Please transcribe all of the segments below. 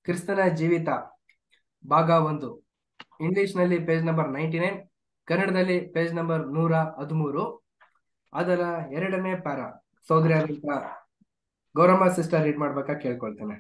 ಕ್ರಿಸ್ತನ ಜೀವಿತ ಭಾಗ ಒಂದು ಇಂಗ್ಲಿಷ್ ನಲ್ಲಿ ಪೇಜ್ ನಂಬರ್ ನೈಂಟಿ ನೈನ್ ಕನ್ನಡದಲ್ಲಿ ಪೇಜ್ ನಂಬರ್ ನೂರ ಹದಿಮೂರು ಅದರ ಎರಡನೇ ಪ್ಯಾರ ಸೋದರಿ ಆದಂತ ಗೌರಮ್ಮ ಸಿಸ್ಟರ್ ರೀಡ್ ಮಾಡ್ಬೇಕಾ ಕೇಳ್ಕೊಳ್ತೇನೆ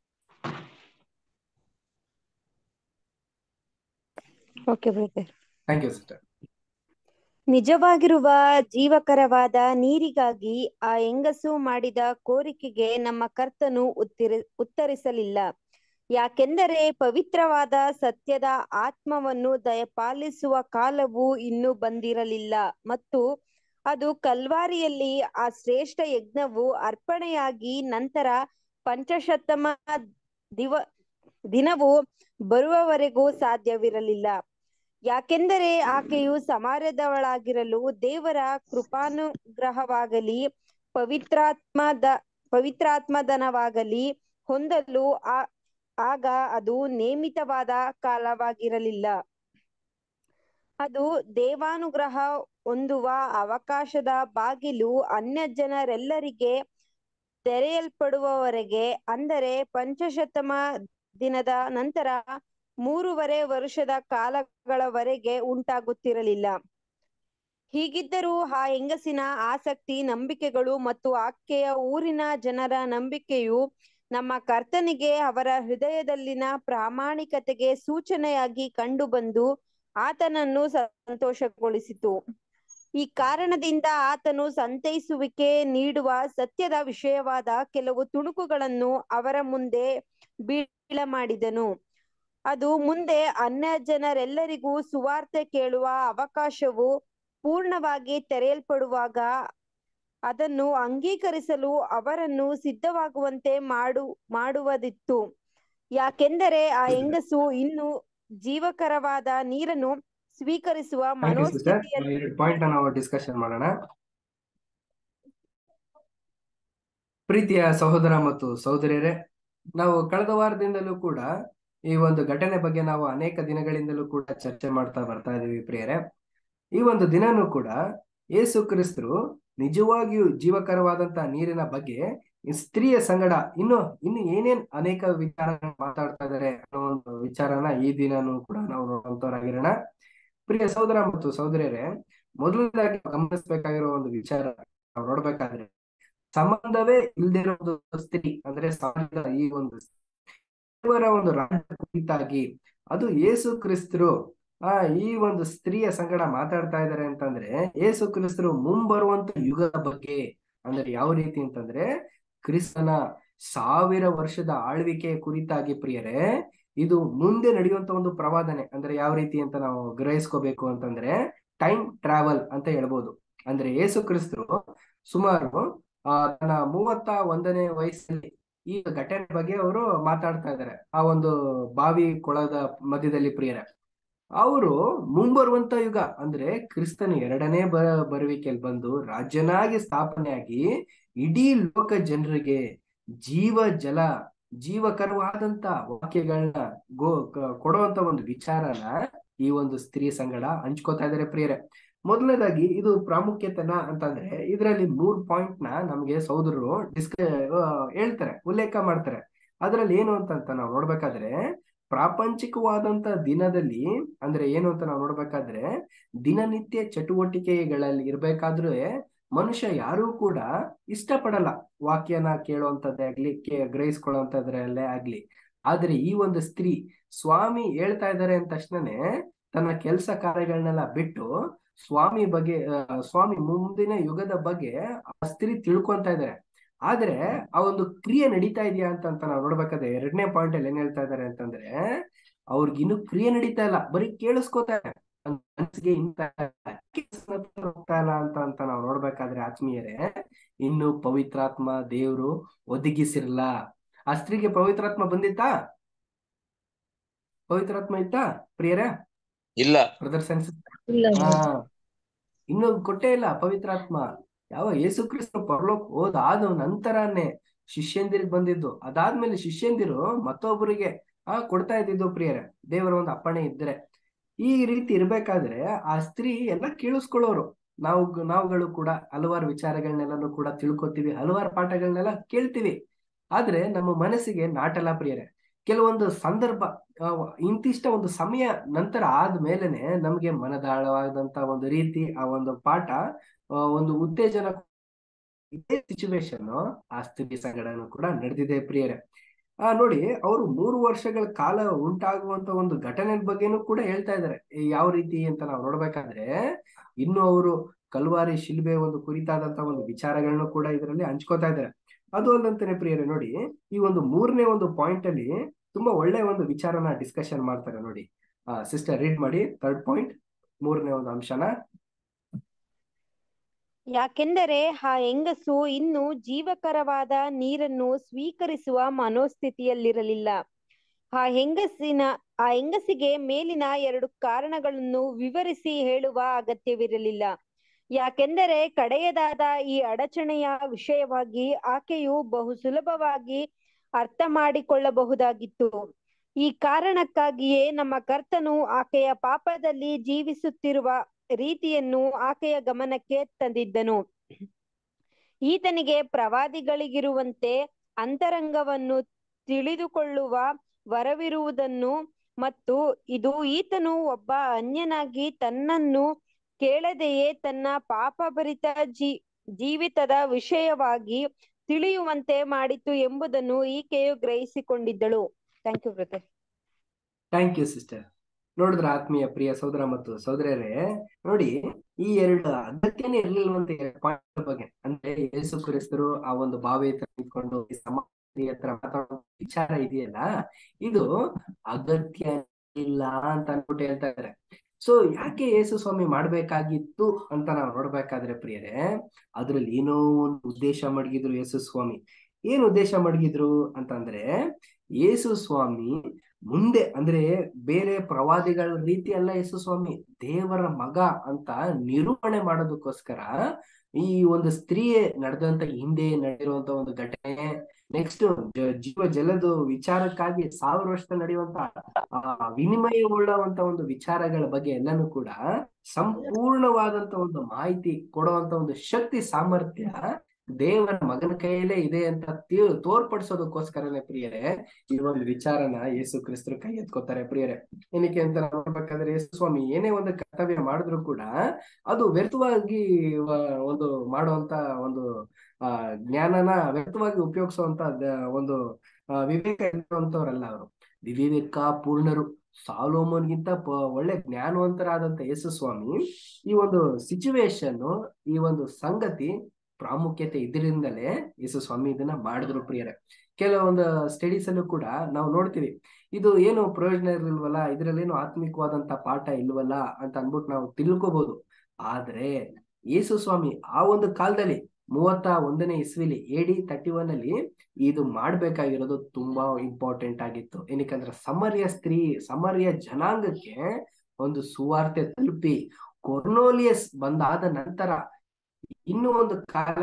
okay brother thank you sister ನಿಜವಾಗಿರುವ ಜೀವಕರವಾದ ನೀರಿಗಾಗಿ ಆ ಹೆಂಗಸು ಮಾಡಿದ ಕೋರಿಕೆಗೆ ನಮ್ಮ ಕರ್ತನು ಉತ್ತಿರಿ ಉತ್ತರಿಸಲಿಲ್ಲ ಯಾಕೆಂದರೆ ಪವಿತ್ರವಾದ ಸತ್ಯದ ಆತ್ಮವನ್ನು ದಯಪಾಲಿಸುವ ಕಾಲವು ಇನ್ನೂ ಬಂದಿರಲಿಲ್ಲ ಮತ್ತು ಅದು ಕಲ್ವಾರಿಯಲ್ಲಿ ಆ ಶ್ರೇಷ್ಠ ಯಜ್ಞವು ಅರ್ಪಣೆಯಾಗಿ ನಂತರ ಪಂಚಶತಮ ದಿವ ದಿನವು ಬರುವವರೆಗೂ ಸಾಧ್ಯವಿರಲಿಲ್ಲ ಯಾಕೆಂದರೆ ಆಕೆಯು ಸಮಾರ್ಯದವಳಾಗಿರಲು ದೇವರ ಕೃಪಾನುಗ್ರಹವಾಗಲಿ ಪವಿತ್ರಾತ್ಮದ ಪವಿತ್ರಾತ್ಮದನವಾಗಲಿ ಹೊಂದಲು ಆ ಆಗ ಅದು ನೇಮಿತವಾದ ಕಾಲವಾಗಿರಲಿಲ್ಲ ಅದು ದೇವಾನುಗ್ರಹ ಹೊಂದುವ ಅವಕಾಶದ ಬಾಗಿಲು ಅನ್ಯ ಜನರೆಲ್ಲರಿಗೆ ತೆರೆಯಲ್ಪಡುವವರೆಗೆ ಅಂದರೆ ಪಂಚಶತಮ ದಿನದ ನಂತರ ಮೂರುವರೆ ವರ್ಷದ ಕಾಲಗಳವರೆಗೆ ಉಂಟಾಗುತ್ತಿರಲಿಲ್ಲ ಹೀಗಿದ್ದರೂ ಆ ಹೆಂಗಸಿನ ಆಸಕ್ತಿ ನಂಬಿಕೆಗಳು ಮತ್ತು ಆಕೆಯ ಊರಿನ ಜನರ ನಂಬಿಕೆಯು ನಮ್ಮ ಕರ್ತನಿಗೆ ಅವರ ಹೃದಯದಲ್ಲಿನ ಪ್ರಾಮಾಣಿಕತೆಗೆ ಸೂಚನೆಯಾಗಿ ಕಂಡುಬಂದು ಆತನನ್ನು ಸಂತೋಷಗೊಳಿಸಿತು ಈ ಕಾರಣದಿಂದ ಆತನು ಸಂತೈಸುವಿಕೆ ನೀಡುವ ಸತ್ಯದ ವಿಷಯವಾದ ಕೆಲವು ತುಣುಕುಗಳನ್ನು ಅವರ ಮುಂದೆ ಬೀಳ ಮಾಡಿದನು ಅದು ಮುಂದೆ ಅನ್ಯ ಜನರೆಲ್ಲರಿಗೂ ಸುವಾರ್ತೆ ಕೇಳುವ ಅವಕಾಶವು ಪೂರ್ಣವಾಗಿ ತೆರೆಯಲ್ಪಡುವಾಗ ಅದನ್ನು ಅಂಗೀಕರಿಸಲು ಅವರನ್ನು ಸಿದ್ಧವಾಗುವಂತೆ ಮಾಡು ಮಾಡುವುದಿತ್ತು ಯಾಕೆಂದರೆ ಆ ಹೆಂಗಸು ಇನ್ನು ಜೀವಕರವಾದ ನೀರನ್ನು ಸ್ವೀಕರಿಸುವ ಥ್ಯಾಂಕ್ ಯು ಸಿಸ್ಟರ್ ಮನೋಸ್ಥಿತಿಯಲ್ಲಿ ಎರಡು ಪಾಯಿಂಟ್ ನಾವು ಡಿಸ್ಕಷನ್ ಮಾಡೋಣ ಪ್ರೀತಿಯ ಸಹೋದರ ಮತ್ತು ಸಹೋದರಿಯರೇ ನಾವು ಕಳೆದ ವಾರದಿಂದಲೂ ಕೂಡ ಈ ಒಂದು ಘಟನೆ ಬಗ್ಗೆ ನಾವು ಅನೇಕ ದಿನಗಳಿಂದಲೂ ಕೂಡ ಚರ್ಚೆ ಮಾಡ್ತಾ ಬರ್ತಾ ಇದೀವಿ ಪ್ರಿಯರೇ ಈ ಒಂದು ದಿನನೂ ಕೂಡ ಯೇಸು ಕ್ರಿಸ್ತರು ನಿಜವಾಗಿಯೂ ಜೀವಕರವಾದಂತ ನೀರಿನ ಬಗ್ಗೆ ಈ ಸ್ತ್ರೀಯ ಸಂಗಡ ಇನ್ನು ಇನ್ನು ಏನೇನ್ ಅನೇಕ ವಿಚಾರ ಮಾತಾಡ್ತಾ ಇದಾರೆ ಅನ್ನೋ ಒಂದು ವಿಚಾರನ ಈ ದಿನನೂ ಕೂಡ ನಾವು ನೋಡುವಂತವರಾಗಿರೋಣ ಪ್ರಿಯ ಸಹೋದರ ಮತ್ತು ಸಹೋದರಿಯರೇ ಮೊದಲನೇದಾಗಿ ಗಮನಿಸಬೇಕಾಗಿರೋ ಒಂದು ವಿಚಾರ ನಾವು ನೋಡ್ಬೇಕಾದ್ರೆ ಸಂಬಂಧವೇ ಇಲ್ದಿರೋ ಒಂದು ಸ್ತ್ರೀ ಅಂದ್ರೆ ಸಮಾಜದ ಈ ಒಂದು ದೇವರ ಒಂದು ರಾಜ್ಯ ಕುರಿತಾಗಿ ಅದು ಯೇಸು ಕ್ರಿಸ್ತರು ಆ ಈ ಒಂದು ಸ್ತ್ರೀಯ ಸಂಗಡ ಮಾತಾಡ್ತಾ ಇದ್ದಾರೆ ಅಂತಂದ್ರೆ ಯೇಸು ಕ್ರಿಸ್ತರು ಮುಂಬರುವಂತ ಯುಗದ ಬಗ್ಗೆ ಅಂದ್ರೆ ಯಾವ ರೀತಿ ಅಂತಂದ್ರೆ ಕ್ರಿಸ್ತನ ಸಾವಿರ ವರ್ಷದ ಆಳ್ವಿಕೆ ಕುರಿತಾಗಿ ಪ್ರಿಯರೇ ಇದು ಮುಂದೆ ನಡೆಯುವಂತ ಒಂದು ಪ್ರವಾದನೆ ಅಂದ್ರೆ ಯಾವ ರೀತಿ ಅಂತ ನಾವು ಗ್ರಹಿಸ್ಕೋಬೇಕು ಅಂತಂದ್ರೆ ಟೈಮ್ ಟ್ರಾವೆಲ್ ಅಂತ ಹೇಳ್ಬೋದು ಅಂದ್ರೆ ಯೇಸು ಕ್ರಿಸ್ತರು ಸುಮಾರು ಆ ತನ್ನ ಮೂವತ್ತ ಒಂದನೇ ವಯಸ್ಸಲ್ಲಿ ಈ ಘಟನೆ ಬಗ್ಗೆ ಅವರು ಮಾತಾಡ್ತಾ ಇದ್ದಾರೆ ಆ ಒಂದು ಬಾವಿ ಕೊಳದ ಮಧ್ಯದಲ್ಲಿ ಪ್ರಿಯರೇ ಅವರು ಮುಂಬರುವಂತ ಯುಗ ಅಂದ್ರೆ ಕ್ರಿಸ್ತನ ಎರಡನೇ ಬ ಬರುವಿಕೆಯಲ್ಲಿ ಬಂದು ರಾಜ್ಯನಾಗಿ ಸ್ಥಾಪನೆಯಾಗಿ ಇಡೀ ಲೋಕ ಜನರಿಗೆ ಜೀವ ಜಲ ಜೀವಕರವಾದಂತ ವಾಕ್ಯಗಳನ್ನ ಗೋ ಕ- ಕೊಡುವಂತ ಒಂದು ವಿಚಾರನ ಈ ಒಂದು ಸ್ತ್ರೀ ಸಂಗಡ ಹಂಚ್ಕೋತಾ ಇದಾರೆ ಪ್ರಿಯರೇ ಮೊದಲನೇದಾಗಿ ಇದು ಪ್ರಾಮುಖ್ಯತೆನ ಅಂತಂದ್ರೆ ಇದರಲ್ಲಿ ಮೂರ್ ಪಾಯಿಂಟ್ ನ ನಮ್ಗೆ ಸಹೋದರರು ಡಿಸ್ಕ ಆ, ಹೇಳ್ತಾರೆ ಉಲ್ಲೇಖ ಮಾಡ್ತಾರೆ ಅದ್ರಲ್ಲಿ ಏನು ಅಂತ ನಾವು ನೋಡ್ಬೇಕಾದ್ರೆ ಪ್ರಾಪಂಚಿಕವಾದಂತ ದಿನದಲ್ಲಿ ಅಂದ್ರೆ ಏನು ಅಂತ ನಾವು ನೋಡ್ಬೇಕಾದ್ರೆ ದಿನನಿತ್ಯ ಚಟುವಟಿಕೆಗಳಲ್ಲಿ ಇರ್ಬೇಕಾದ್ರೆ ಮನುಷ್ಯ ಯಾರೂ ಕೂಡ ಇಷ್ಟಪಡಲ್ಲ ವಾಕ್ಯನ ಕೇಳುವಂತದ್ದೇ ಆಗ್ಲಿ ಕೇ ಗ್ರಹಿಸ್ಕೊಳ್ಳುವಂತದ್ರಲ್ಲೇ ಆಗ್ಲಿ ಆದ್ರೆ ಈ ಒಂದು ಸ್ತ್ರೀ ಸ್ವಾಮಿ ಹೇಳ್ತಾ ಇದ್ದಾರೆ ಅಂದ ತಕ್ಷಣನೇ ತನ್ನ ಕೆಲಸ ಕಾರ್ಯಗಳನ್ನೆಲ್ಲ ಬಿಟ್ಟು ಸ್ವಾಮಿ ಬಗ್ಗೆ ಆ, ಸ್ವಾಮಿ ಮುಂದಿನ ಯುಗದ ಬಗ್ಗೆ ಆ ಸ್ತ್ರೀ ತಿಳ್ಕೊಂತ ಇದ್ದಾರೆ ಆದ್ರೆ ಆ ಒಂದು ಕ್ರಿಯೆ ನಡೀತಾ ಇದೆಯಾ ಅಂತ ಅಂತ ನಾವು ನೋಡ್ಬೇಕಾದ್ರೆ ಎರಡನೇ ಪಾಯಿಂಟ್ ಅಲ್ಲಿ ಏನ್ ಹೇಳ್ತಾ ಇದ್ದಾರೆ ಅಂತಂದ್ರೆ ಅವ್ರಿಗಿನ್ನು ಕ್ರಿಯೆ ನಡೀತಾ ಇಲ್ಲ ಬರೀ ಕೇಳಿಸ್ಕೊತಾರೆ ಮನಸ್ಸಿಗೆ ಇಂತ ಹೋಗ್ತಾ ಇಲ್ಲ ಅಂತ ಅಂತ ನಾವು ನೋಡ್ಬೇಕಾದ್ರೆ ಆತ್ಮೀಯರೇ ಇನ್ನು ಪವಿತ್ರಾತ್ಮ ದೇವ್ರು ಒದಗಿಸಿರ್ಲ ಆ ಸ್ತ್ರೀಗೆ ಪವಿತ್ರಾತ್ಮ ಬಂದಿತ್ತಾ ಪವಿತ್ರಾತ್ಮ ಇತ್ತಾ ಪ್ರಿಯರೇ ಇಲ್ಲ ಬ್ರದರ್ ಸೆನ್ಸ್ ಇಲ್ಲ ಹಾ ಇನ್ನು ಕೊಟ್ಟೇ ಇಲ್ಲ ಪವಿತ್ರಾತ್ಮ ಯಾವ ಯೇಸು ಕ್ರಿಸ್ತ ಪರಲೋಕ ಹೋದಾದ ನಂತರನೇ ಶಿಷ್ಯಂದಿರಿಗೆ ಬಂದಿದ್ದು ಅದಾದ್ಮೇಲೆ ಶಿಷ್ಯಂದಿರು ಮತ್ತೊಬ್ಬರಿಗೆ ಆ ಕೊಡ್ತಾ ಇದ್ದಿದ್ದು ಪ್ರಿಯರೇ ದೇವರ ಒಂದು ಅಪ್ಪಣೆ ಇದ್ರೆ ಈ ರೀತಿ ಇರ್ಬೇಕಾದ್ರೆ ಆ ಸ್ತ್ರೀ ಎಲ್ಲ ಕೇಳಿಸ್ಕೊಳ್ಳೋರು ನಾವು ನಾವುಗಳು ಕೂಡ ಹಲವಾರು ವಿಚಾರಗಳನ್ನೆಲ್ಲನೂ ಕೂಡ ತಿಳ್ಕೊತೀವಿ ಹಲವಾರು ಪಾಠಗಳನ್ನೆಲ್ಲ ಕೇಳ್ತೀವಿ ಆದ್ರೆ ನಮ್ಮ ಮನಸ್ಸಿಗೆ ನಾಟಲ್ಲ ಪ್ರಿಯರೇ ಕೆಲವೊಂದು ಸಂದರ್ಭ ಆ, ಇಂತಿಷ್ಟ ಒಂದು ಸಮಯ ನಂತರ ಆದ್ಮೇಲೆನೆ ನಮ್ಗೆ ಮನದಾಳವಾದಂತ ಒಂದು ರೀತಿ ಆ ಒಂದು ಪಾಠ ಆ, ಒಂದು ಉತ್ತೇಜನ ಇದೇ ಸಿಚುವೇಶನ್ ಆ ಸ್ಥಿತಿ ಸಂಗಡನೂ ಕೂಡ ನಡೆದಿದೆ ಪ್ರಿಯರೇ ಆ ನೋಡಿ ಅವರು ಮೂರು ವರ್ಷಗಳ ಕಾಲ ಉಂಟಾಗುವಂತ ಒಂದು ಘಟನೆ ಬಗ್ಗೆನೂ ಕೂಡ ಹೇಳ್ತಾ ಇದ್ದಾರೆ ಈ ಯಾವ ರೀತಿ ಅಂತ ನಾವು ನೋಡ್ಬೇಕಾದ್ರೆ ಇನ್ನು ಅವರು ಕಲ್ವಾರಿ ಶಿಲ್ಬೆ ಒಂದು ಕುರಿತಾದಂತ ಒಂದು ವಿಚಾರಗಳನ್ನು ಕೂಡ ಇದರಲ್ಲಿ ಹಂಚ್ಕೋತಾ ಇದ್ದಾರೆ ಅದು ಅಲ್ಲಂತಾನೆ ಪ್ರಿಯರೇ ನೋಡಿ ಈ ಒಂದು ಮೂರನೇ ಒಂದು ಪಾಯಿಂಟ್ ಅಲ್ಲಿ ತುಂಬಾ ಒಳ್ಳೆ ಒಂದು ವಿಚಾರನ ಡಿಸ್ಕಷನ್ ಮಾಡ್ತಾರೆ ನೋಡಿ ಸಿಸ್ಟರ್ ರೀಡ್ ಮಾಡಿ ಥರ್ಡ್ ಪಾಯಿಂಟ್ ಮೂರನೇ ಒಂದು ಅಂಶನ ಯಾಕೆಂದರೆ ಆ ಹೆಂಗಸು ಇನ್ನು ಜೀವಕರವಾದ ನೀರನ್ನು ಸ್ವೀಕರಿಸುವ ಮನೋಸ್ಥಿತಿಯಲ್ಲಿರಲಿಲ್ಲ ಆ ಹೆಂಗಸಿನ ಆ ಹೆಂಗಸಿಗೆ ಮೇಲಿನ ಎರಡು ಕಾರಣಗಳನ್ನು ವಿವರಿಸಿ ಹೇಳುವ ಅಗತ್ಯವಿರಲಿಲ್ಲ ಯಾಕೆಂದರೆ ಕಡೆಯದಾದ ಈ ಅಡಚಣೆಯ ವಿಷಯವಾಗಿ ಆಕೆಯು ಬಹು ಸುಲಭವಾಗಿ ಅರ್ಥ ಮಾಡಿಕೊಳ್ಳಬಹುದಾಗಿತ್ತು ಈ ಕಾರಣಕ್ಕಾಗಿಯೇ ನಮ್ಮ ಕರ್ತನು ಆಕೆಯ ಪಾಪದಲ್ಲಿ ಜೀವಿಸುತ್ತಿರುವ ರೀತಿಯನ್ನು ಆಕೆಯ ಗಮನಕ್ಕೆ ತಂದಿದ್ದನು ಈತನಿಗೆ ಪ್ರವಾದಿಗಳಿಗಿರುವಂತೆ ಅಂತರಂಗವನ್ನು ತಿಳಿದುಕೊಳ್ಳುವ ವರವಿರುವುದನ್ನು ಮತ್ತು ಇದು ಈತನು ಒಬ್ಬ ಅನ್ಯನಾಗಿ ತನ್ನನ್ನು ಕೇಳದೆಯೇ ತನ್ನ ಪಾಪಭರಿತ ಜೀ ಜೀವಿತದ ವಿಷಯವಾಗಿ ತಿಳಿಯುವಂತೆ ಮಾಡಿತು ಎಂಬುದನ್ನು ಈಕೆಯು ಗ್ರಹಿಸಿಕೊಂಡಿದ್ದಳು thank you brother thank you sister ನೋಡಿದ್ರ ಆತ್ಮೀಯ ಪ್ರಿಯ ಸೋದರ ಮತ್ತು ಸೋದರರೇ ನೋಡಿ ಈ ಎರಡು ಅಗತ್ಯನೇ ಇರ್ಲಿಲ್ವಂತ ಪಾಯಿಂಟ್ ಬಗ್ಗೆ ಅಂದ್ರೆ ಯೇಸು ಕ್ರಿಸ್ತರು ಆ ಒಂದು ಬಾವಿ ಹತ್ರ ನಿಂತ್ಕೊಂಡು ಈ ಸಮಾಧಿ ಹತ್ರ ಮಾತಾಡೋ ವಿಚಾರ ಇದೆಯಲ್ಲ ಇದು ಅಗತ್ಯ ಇಲ್ಲ ಅಂತ ಅನ್ಬಿಟ್ಟು ಹೇಳ್ತಾ ಇದ್ದಾರೆ ಸೊ ಯಾಕೆ ಯೇಸು ಸ್ವಾಮಿ ಮಾಡ್ಬೇಕಾಗಿತ್ತು ಅಂತ ನಾವು ನೋಡ್ಬೇಕಾದ್ರೆ ಪ್ರಿಯರೇ ಅದ್ರಲ್ಲಿ ಏನೋ ಒಂದು ಉದ್ದೇಶ ಮಡಗಿದ್ರು ಯೇಸು ಸ್ವಾಮಿ ಏನ್ ಉದ್ದೇಶ ಮಡಗಿದ್ರು ಅಂತಂದ್ರೆ ಯೇಸು ಸ್ವಾಮಿ ಮುಂದೆ ಅಂದ್ರೆ ಬೇರೆ ಪ್ರವಾದಿಗಳ ರೀತಿ ಅಲ್ಲ ಯೇಸು ಸ್ವಾಮಿ ದೇವರ ಮಗ ಅಂತ ನಿರೂಪಣೆ ಮಾಡೋದಕ್ಕೋಸ್ಕರ ಈ ಒಂದು ಸ್ತ್ರೀಯೇ ನಡೆದಂತ ಹಿಂದೆ ನಡೆದಿರುವಂತ ಒಂದು ಘಟನೆ ನೆಕ್ಸ್ಟ್ ಜೀವ ಜಲದ ವಿಚಾರಕ್ಕಾಗಿ ಸಾವಿರ ವರ್ಷದಲ್ಲಿ ನಡೆಯುವಂತ ಆ ವಿನಿಮಯಗೊಳ್ಳುವಂತ ಒಂದು ವಿಚಾರಗಳ ಬಗ್ಗೆ ಎಲ್ಲಾನು ಕೂಡ ಸಂಪೂರ್ಣವಾದಂತ ಒಂದು ಮಾಹಿತಿ ಕೊಡುವಂತ ಒಂದು ಶಕ್ತಿ ಸಾಮರ್ಥ್ಯ ದೇವರ ಮಗನ ಕೈಯಲ್ಲೇ ಇದೆ ಅಂತ ತೀ- ತೋರ್ಪಡಿಸೋದಕ್ಕೋಸ್ಕರನೇ ಪ್ರಿಯರೇ ಈ ಒಂದು ವಿಚಾರನ ಯೇಸು ಕ್ರಿಸ್ತರು ಕೈ ಎತ್ಕೋತಾರೆ ಪ್ರಿಯರೇ ಏನಕ್ಕೆ ಅಂತ ನಾವು ನೋಡ್ಬೇಕಾದ್ರೆ ಯೇಸು ಸ್ವಾಮಿ ಏನೇ ಒಂದು ಕರ್ತವ್ಯ ಮಾಡಿದ್ರು ಕೂಡ ಅದು ವ್ಯರ್ಥವಾಗಿ ಆ, ಒಂದು ಮಾಡುವಂತ ಒಂದು ಆ ಜ್ಞಾನನ ವ್ಯರ್ಥವಾಗಿ ಉಪಯೋಗಿಸುವಂತ ದ- ಒಂದು ಆ, ವಿವೇಕ ಇರುವಂತವ್ರಲ್ಲ ಅವರು ವಿವೇಕ ಪೂರ್ಣರು ಸಾಲೋಮನ್ಗಿಂತ ಪ- ಒಳ್ಳೆ ಜ್ಞಾನವಂತರಾದಂತ ಯೇಸು ಸ್ವಾಮಿ ಈ ಒಂದು ಸಿಚುವೇಶನ್ ಈ ಒಂದು ಸಂಗತಿ ಪ್ರಾಮುಖ್ಯತೆ ಇದರಿಂದಲೇ ಯೇಸು ಸ್ವಾಮಿ ಇದನ್ನ ಮಾಡಿದ್ರು ಪ್ರಿಯರೇ ಕೆಲವೊಂದು ಸ್ಟಡೀಸ್ ಅಲ್ಲೂ ಕೂಡ ನಾವು ನೋಡ್ತೀವಿ ಇದು ಏನು ಪ್ರಯೋಜನ ಇರಲಿಲ್ವಲ್ಲ ಇದ್ರಲ್ಲೇನು ಆತ್ಮಿಕವಾದಂತ ಪಾಠ ಇಲ್ವಲ್ಲ ಅಂತ ಅನ್ಬಿಟ್ಟು ನಾವು ತಿಳ್ಕೊಬಹುದು ಆದ್ರೆ ಯೇಸು ಸ್ವಾಮಿ ಆ ಒಂದು ಕಾಲದಲ್ಲಿ ಮೂವತ್ತ ಒಂದನೇ ಇಸ್ವಿಲಿ ಎ ಡಿ ತರ್ಟಿ ಒನ್ ಅಲ್ಲಿ ಇದು ಮಾಡ್ಬೇಕಾಗಿರೋದು ತುಂಬಾ ಇಂಪಾರ್ಟೆಂಟ್ ಆಗಿತ್ತು ಏನಕ್ಕಂದ್ರೆ ಸಮರ್ಯ ಸ್ತ್ರೀ ಸಮರ್ಯ ಜನಾಂಗಕ್ಕೆ ಒಂದು ಸುವಾರ್ತೆ ತಲುಪಿ ಕೊರ್ನೋಲಿಯಸ್ ಬಂದಾದ ನಂತರ ಇನ್ನೂ ಒಂದು ಕಾಲ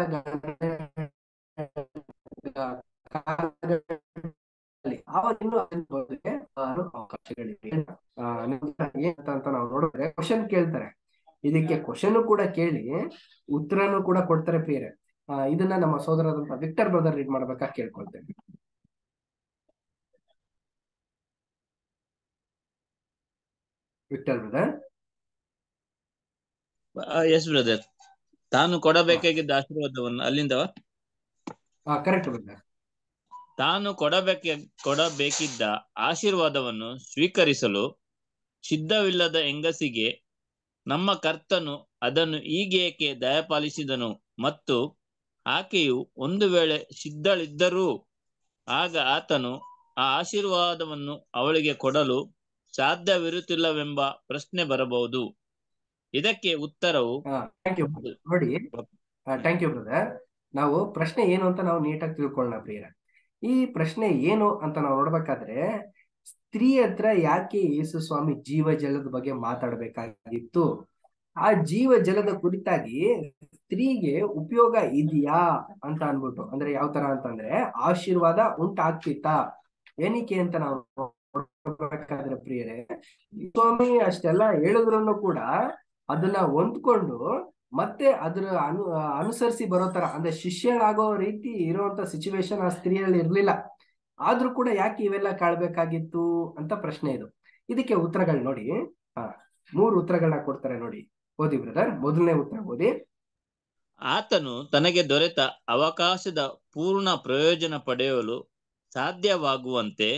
ಆವಾಗ ಇನ್ನೂ ಅದನ್ನ ಬರೋದಕ್ಕೆ ಹಲವಾರು ಅವಕಾಶಗಳಿವೆ ಆ, ನಂತರ ಏನಂತ ಅಂತ ನಾವು ನೋಡಿದ್ರೆ ಕ್ವಶನ್ ಕೇಳ್ತಾರೆ ಇದಕ್ಕೆ ಕ್ವಶನ್ ಕೂಡ ಕೇಳಿ ಉತ್ತರನು ಕೂಡ ಕೊಡ್ತಾರೆ ಪ್ರಿಯರೇ ಆ, ಇದನ್ನ ನಮ್ಮ ಸೋದರದಂತ ವಿಕ್ಟರ್ ಬ್ರದರ್ ರೀಡ್ ಮಾಡ್ಬೇಕಾ ಕೇಳ್ಕೊಳ್ತೇನೆ ವಿಕ್ಟರ್ ಬ್ರದರ್ ಎಸ್ ಬ್ರದರ್ ತಾನು ಕೊಡಬೇಕಾಗಿದ್ದ ಆಶೀರ್ವಾದವನ್ನು ಅಲ್ಲಿಂದವ ಹಾ ಕರೆಕ್ಟ್ ಬ್ರದರ್ ತಾನು ಕೊಡಬೇಕ ಕೊಡಬೇಕಿದ್ದ ಆಶೀರ್ವಾದವನ್ನು ಸ್ವೀಕರಿಸಲು ಸಿದ್ಧವಿಲ್ಲದ ಹೆಂಗಸಿಗೆ ನಮ್ಮ ಕರ್ತನು ಅದನ್ನು ಈಗೇಕೆ ದಯಪಾಲಿಸಿದನು ಮತ್ತು ಆಕೆಯು ಒಂದು ವೇಳೆ ಸಿದ್ಧಳಿದ್ದರೂ ಆಗ ಆತನು ಆ ಆಶೀರ್ವಾದವನ್ನು ಅವಳಿಗೆ ಕೊಡಲು ಸಾಧ್ಯವಿರುತ್ತಿಲ್ಲವೆಂಬ ಪ್ರಶ್ನೆ ಬರಬಹುದು ಇದಕ್ಕೆ ಉತ್ತರವು ಥ್ಯಾಂಕ್ ಯು ನೋಡಿ ಥ್ಯಾಂಕ್ ಯು ಬ್ರದರ್ ನಾವು ಪ್ರಶ್ನೆ ಏನು ಅಂತ ನಾವು ನೀಟಾಗಿ ತಿಳ್ಕೊಳ್ಳೋಣ ಪ್ರಿಯರ ಈ ಪ್ರಶ್ನೆ ಏನು ಅಂತ ನಾವು ನೋಡ್ಬೇಕಾದ್ರೆ ಸ್ತ್ರೀ ಹತ್ರ ಯಾಕೆ ಯೇಸು ಸ್ವಾಮಿ ಜೀವ ಜಲದ ಬಗ್ಗೆ ಮಾತಾಡ್ಬೇಕಾಗಿತ್ತು ಆ ಜೀವ ಜಲದ ಕುರಿತಾಗಿ ಸ್ತ್ರೀಗೆ ಉಪಯೋಗ ಇದೆಯಾ ಅಂತ ಅನ್ಬಿಟ್ಟು ಅಂದ್ರೆ ಯಾವ ತರ ಅಂತಂದ್ರೆ ಆಶೀರ್ವಾದ ಉಂಟಾಗ್ತಿತ್ತಾ ಏನಕ್ಕೆ ಅಂತ ನಾವು ನೋಡ್ಬೇಕಾದ್ರೆ ಪ್ರಿಯರೇ ಸ್ವಾಮಿ ಅಷ್ಟೆಲ್ಲ ಹೇಳಿದ್ರು ಕೂಡ ಅದನ್ನ ಹೊಂದ್ಕೊಂಡು ಮತ್ತೆ ಅದ್ರ ಅನು ಅನುಸರಿಸಿ ಬರೋ ತರ ಅಂದ್ರೆ ಶಿಷ್ಯರಾಗೋ ರೀತಿ ಇರುವಂತ ಸಿಚುವೇಶನ್ ಆ ಸ್ತ್ರೀಯಲ್ಲಿ ಇರ್ಲಿಲ್ಲ ಆದ್ರೂ ಕೂಡ ಯಾಕೆ ಇವೆಲ್ಲ ಕಾಳ್ಬೇಕಾಗಿತ್ತು ಅಂತ ಪ್ರಶ್ನೆ ಇದು ಇದಕ್ಕೆ ಉತ್ತರಗಳು ನೋಡಿ ಹಾ ಮೂರು ಉತ್ತರಗಳನ್ನ ಕೊಡ್ತಾರೆ ನೋಡಿ ಓದಿ ಬ್ರದರ್ ಮೊದಲನೇ ಉತ್ತರ ಓದಿ ಆತನು ತನಗೆ ದೊರೆತ ಅವಕಾಶದ ಪೂರ್ಣ ಪ್ರಯೋಜನ ಪಡೆಯಲು ಸಾಧ್ಯವಾಗುವಂತೆ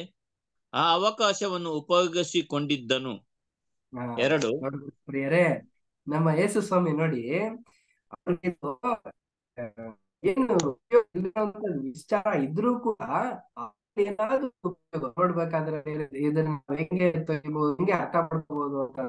ಆ ಅವಕಾಶವನ್ನು ಉಪಯೋಗಿಸಿಕೊಂಡಿದ್ದನು ಹಾ, ಎರಡು ನೋಡಿ ಪ್ರಿಯರೇ ನಮ್ಮ ಯೇಸು ಸ್ವಾಮಿ ನೋಡಿ ಅವ್ರಿಗೆ ಇದು, ಆ, ಏನು ಉಪಯೋಗ ಇಲ್ದಿರೋಂಥ ವಿಚಾರ ಇದ್ರೂ ಕೂಡ ಅವ್ರಿಗೆ ಏನಾದ್ರು ಉಪಯೋಗ ನೋಡ್ಬೇಕಾದ್ರೆ ಇದನ್ನ ನಾವ್ ಹೆಂಗೆ ತೆಗಿಬೋದು ಹೆಂಗೆ ಅರ್ಥ ಮಾಡ್ಕೋಬಹುದು ಅಂತ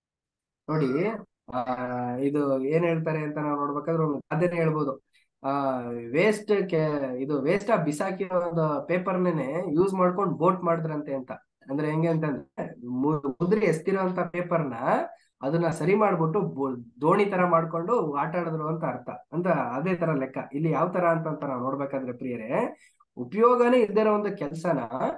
ನೋಡಿ ಆ ಇದು ಏನ್ ಹೇಳ್ತಾರೆ ಅಂತ ನಾವು ನೋಡ್ಬೇಕಾದ್ರೆ ಒಂದು ಗಾದೆನೇ ಹೇಳ್ಬೋದು ಆ ವೇಸ್ಟ್ ಇದು ವೇಸ್ಟ್ ಆ ಬಿಸಾಕಿರೋ ಒಂದು ಪೇಪರ್ನೇ ಯೂಸ್ ಮಾಡ್ಕೊಂಡು ಬೋಟ್ ಮಾಡಿದ್ರಂತೆ ಅಂತ ಅಂದ್ರೆ ಹೆಂಗೆ ಅಂತಂದ್ರೆ ಮು- ಮುದ್ರಿ ಎಸ್ತಿರೋಂತ ಪೇಪರ್ನ ಅದನ್ನ ಸರಿ ಮಾಡ್ಬಿಟ್ಟು ಬೊ- ದೋಣಿ ತರ ಮಾಡ್ಕೊಂಡು ಆಟ ಆಡಿದ್ರು ಅಂತ ಅರ್ಥ ಅಂತ ಅದೇ ತರ ಲೆಕ್ಕ ಇಲ್ಲಿ ಯಾವ ತರ ಅಂತ ನಾವು ನೋಡ್ಬೇಕಾದ್ರೆ ಪ್ರಿಯರೇ ಉಪಯೋಗನೇ ಇಲ್ದಿರೋ ಒಂದು ಕೆಲ್ಸನ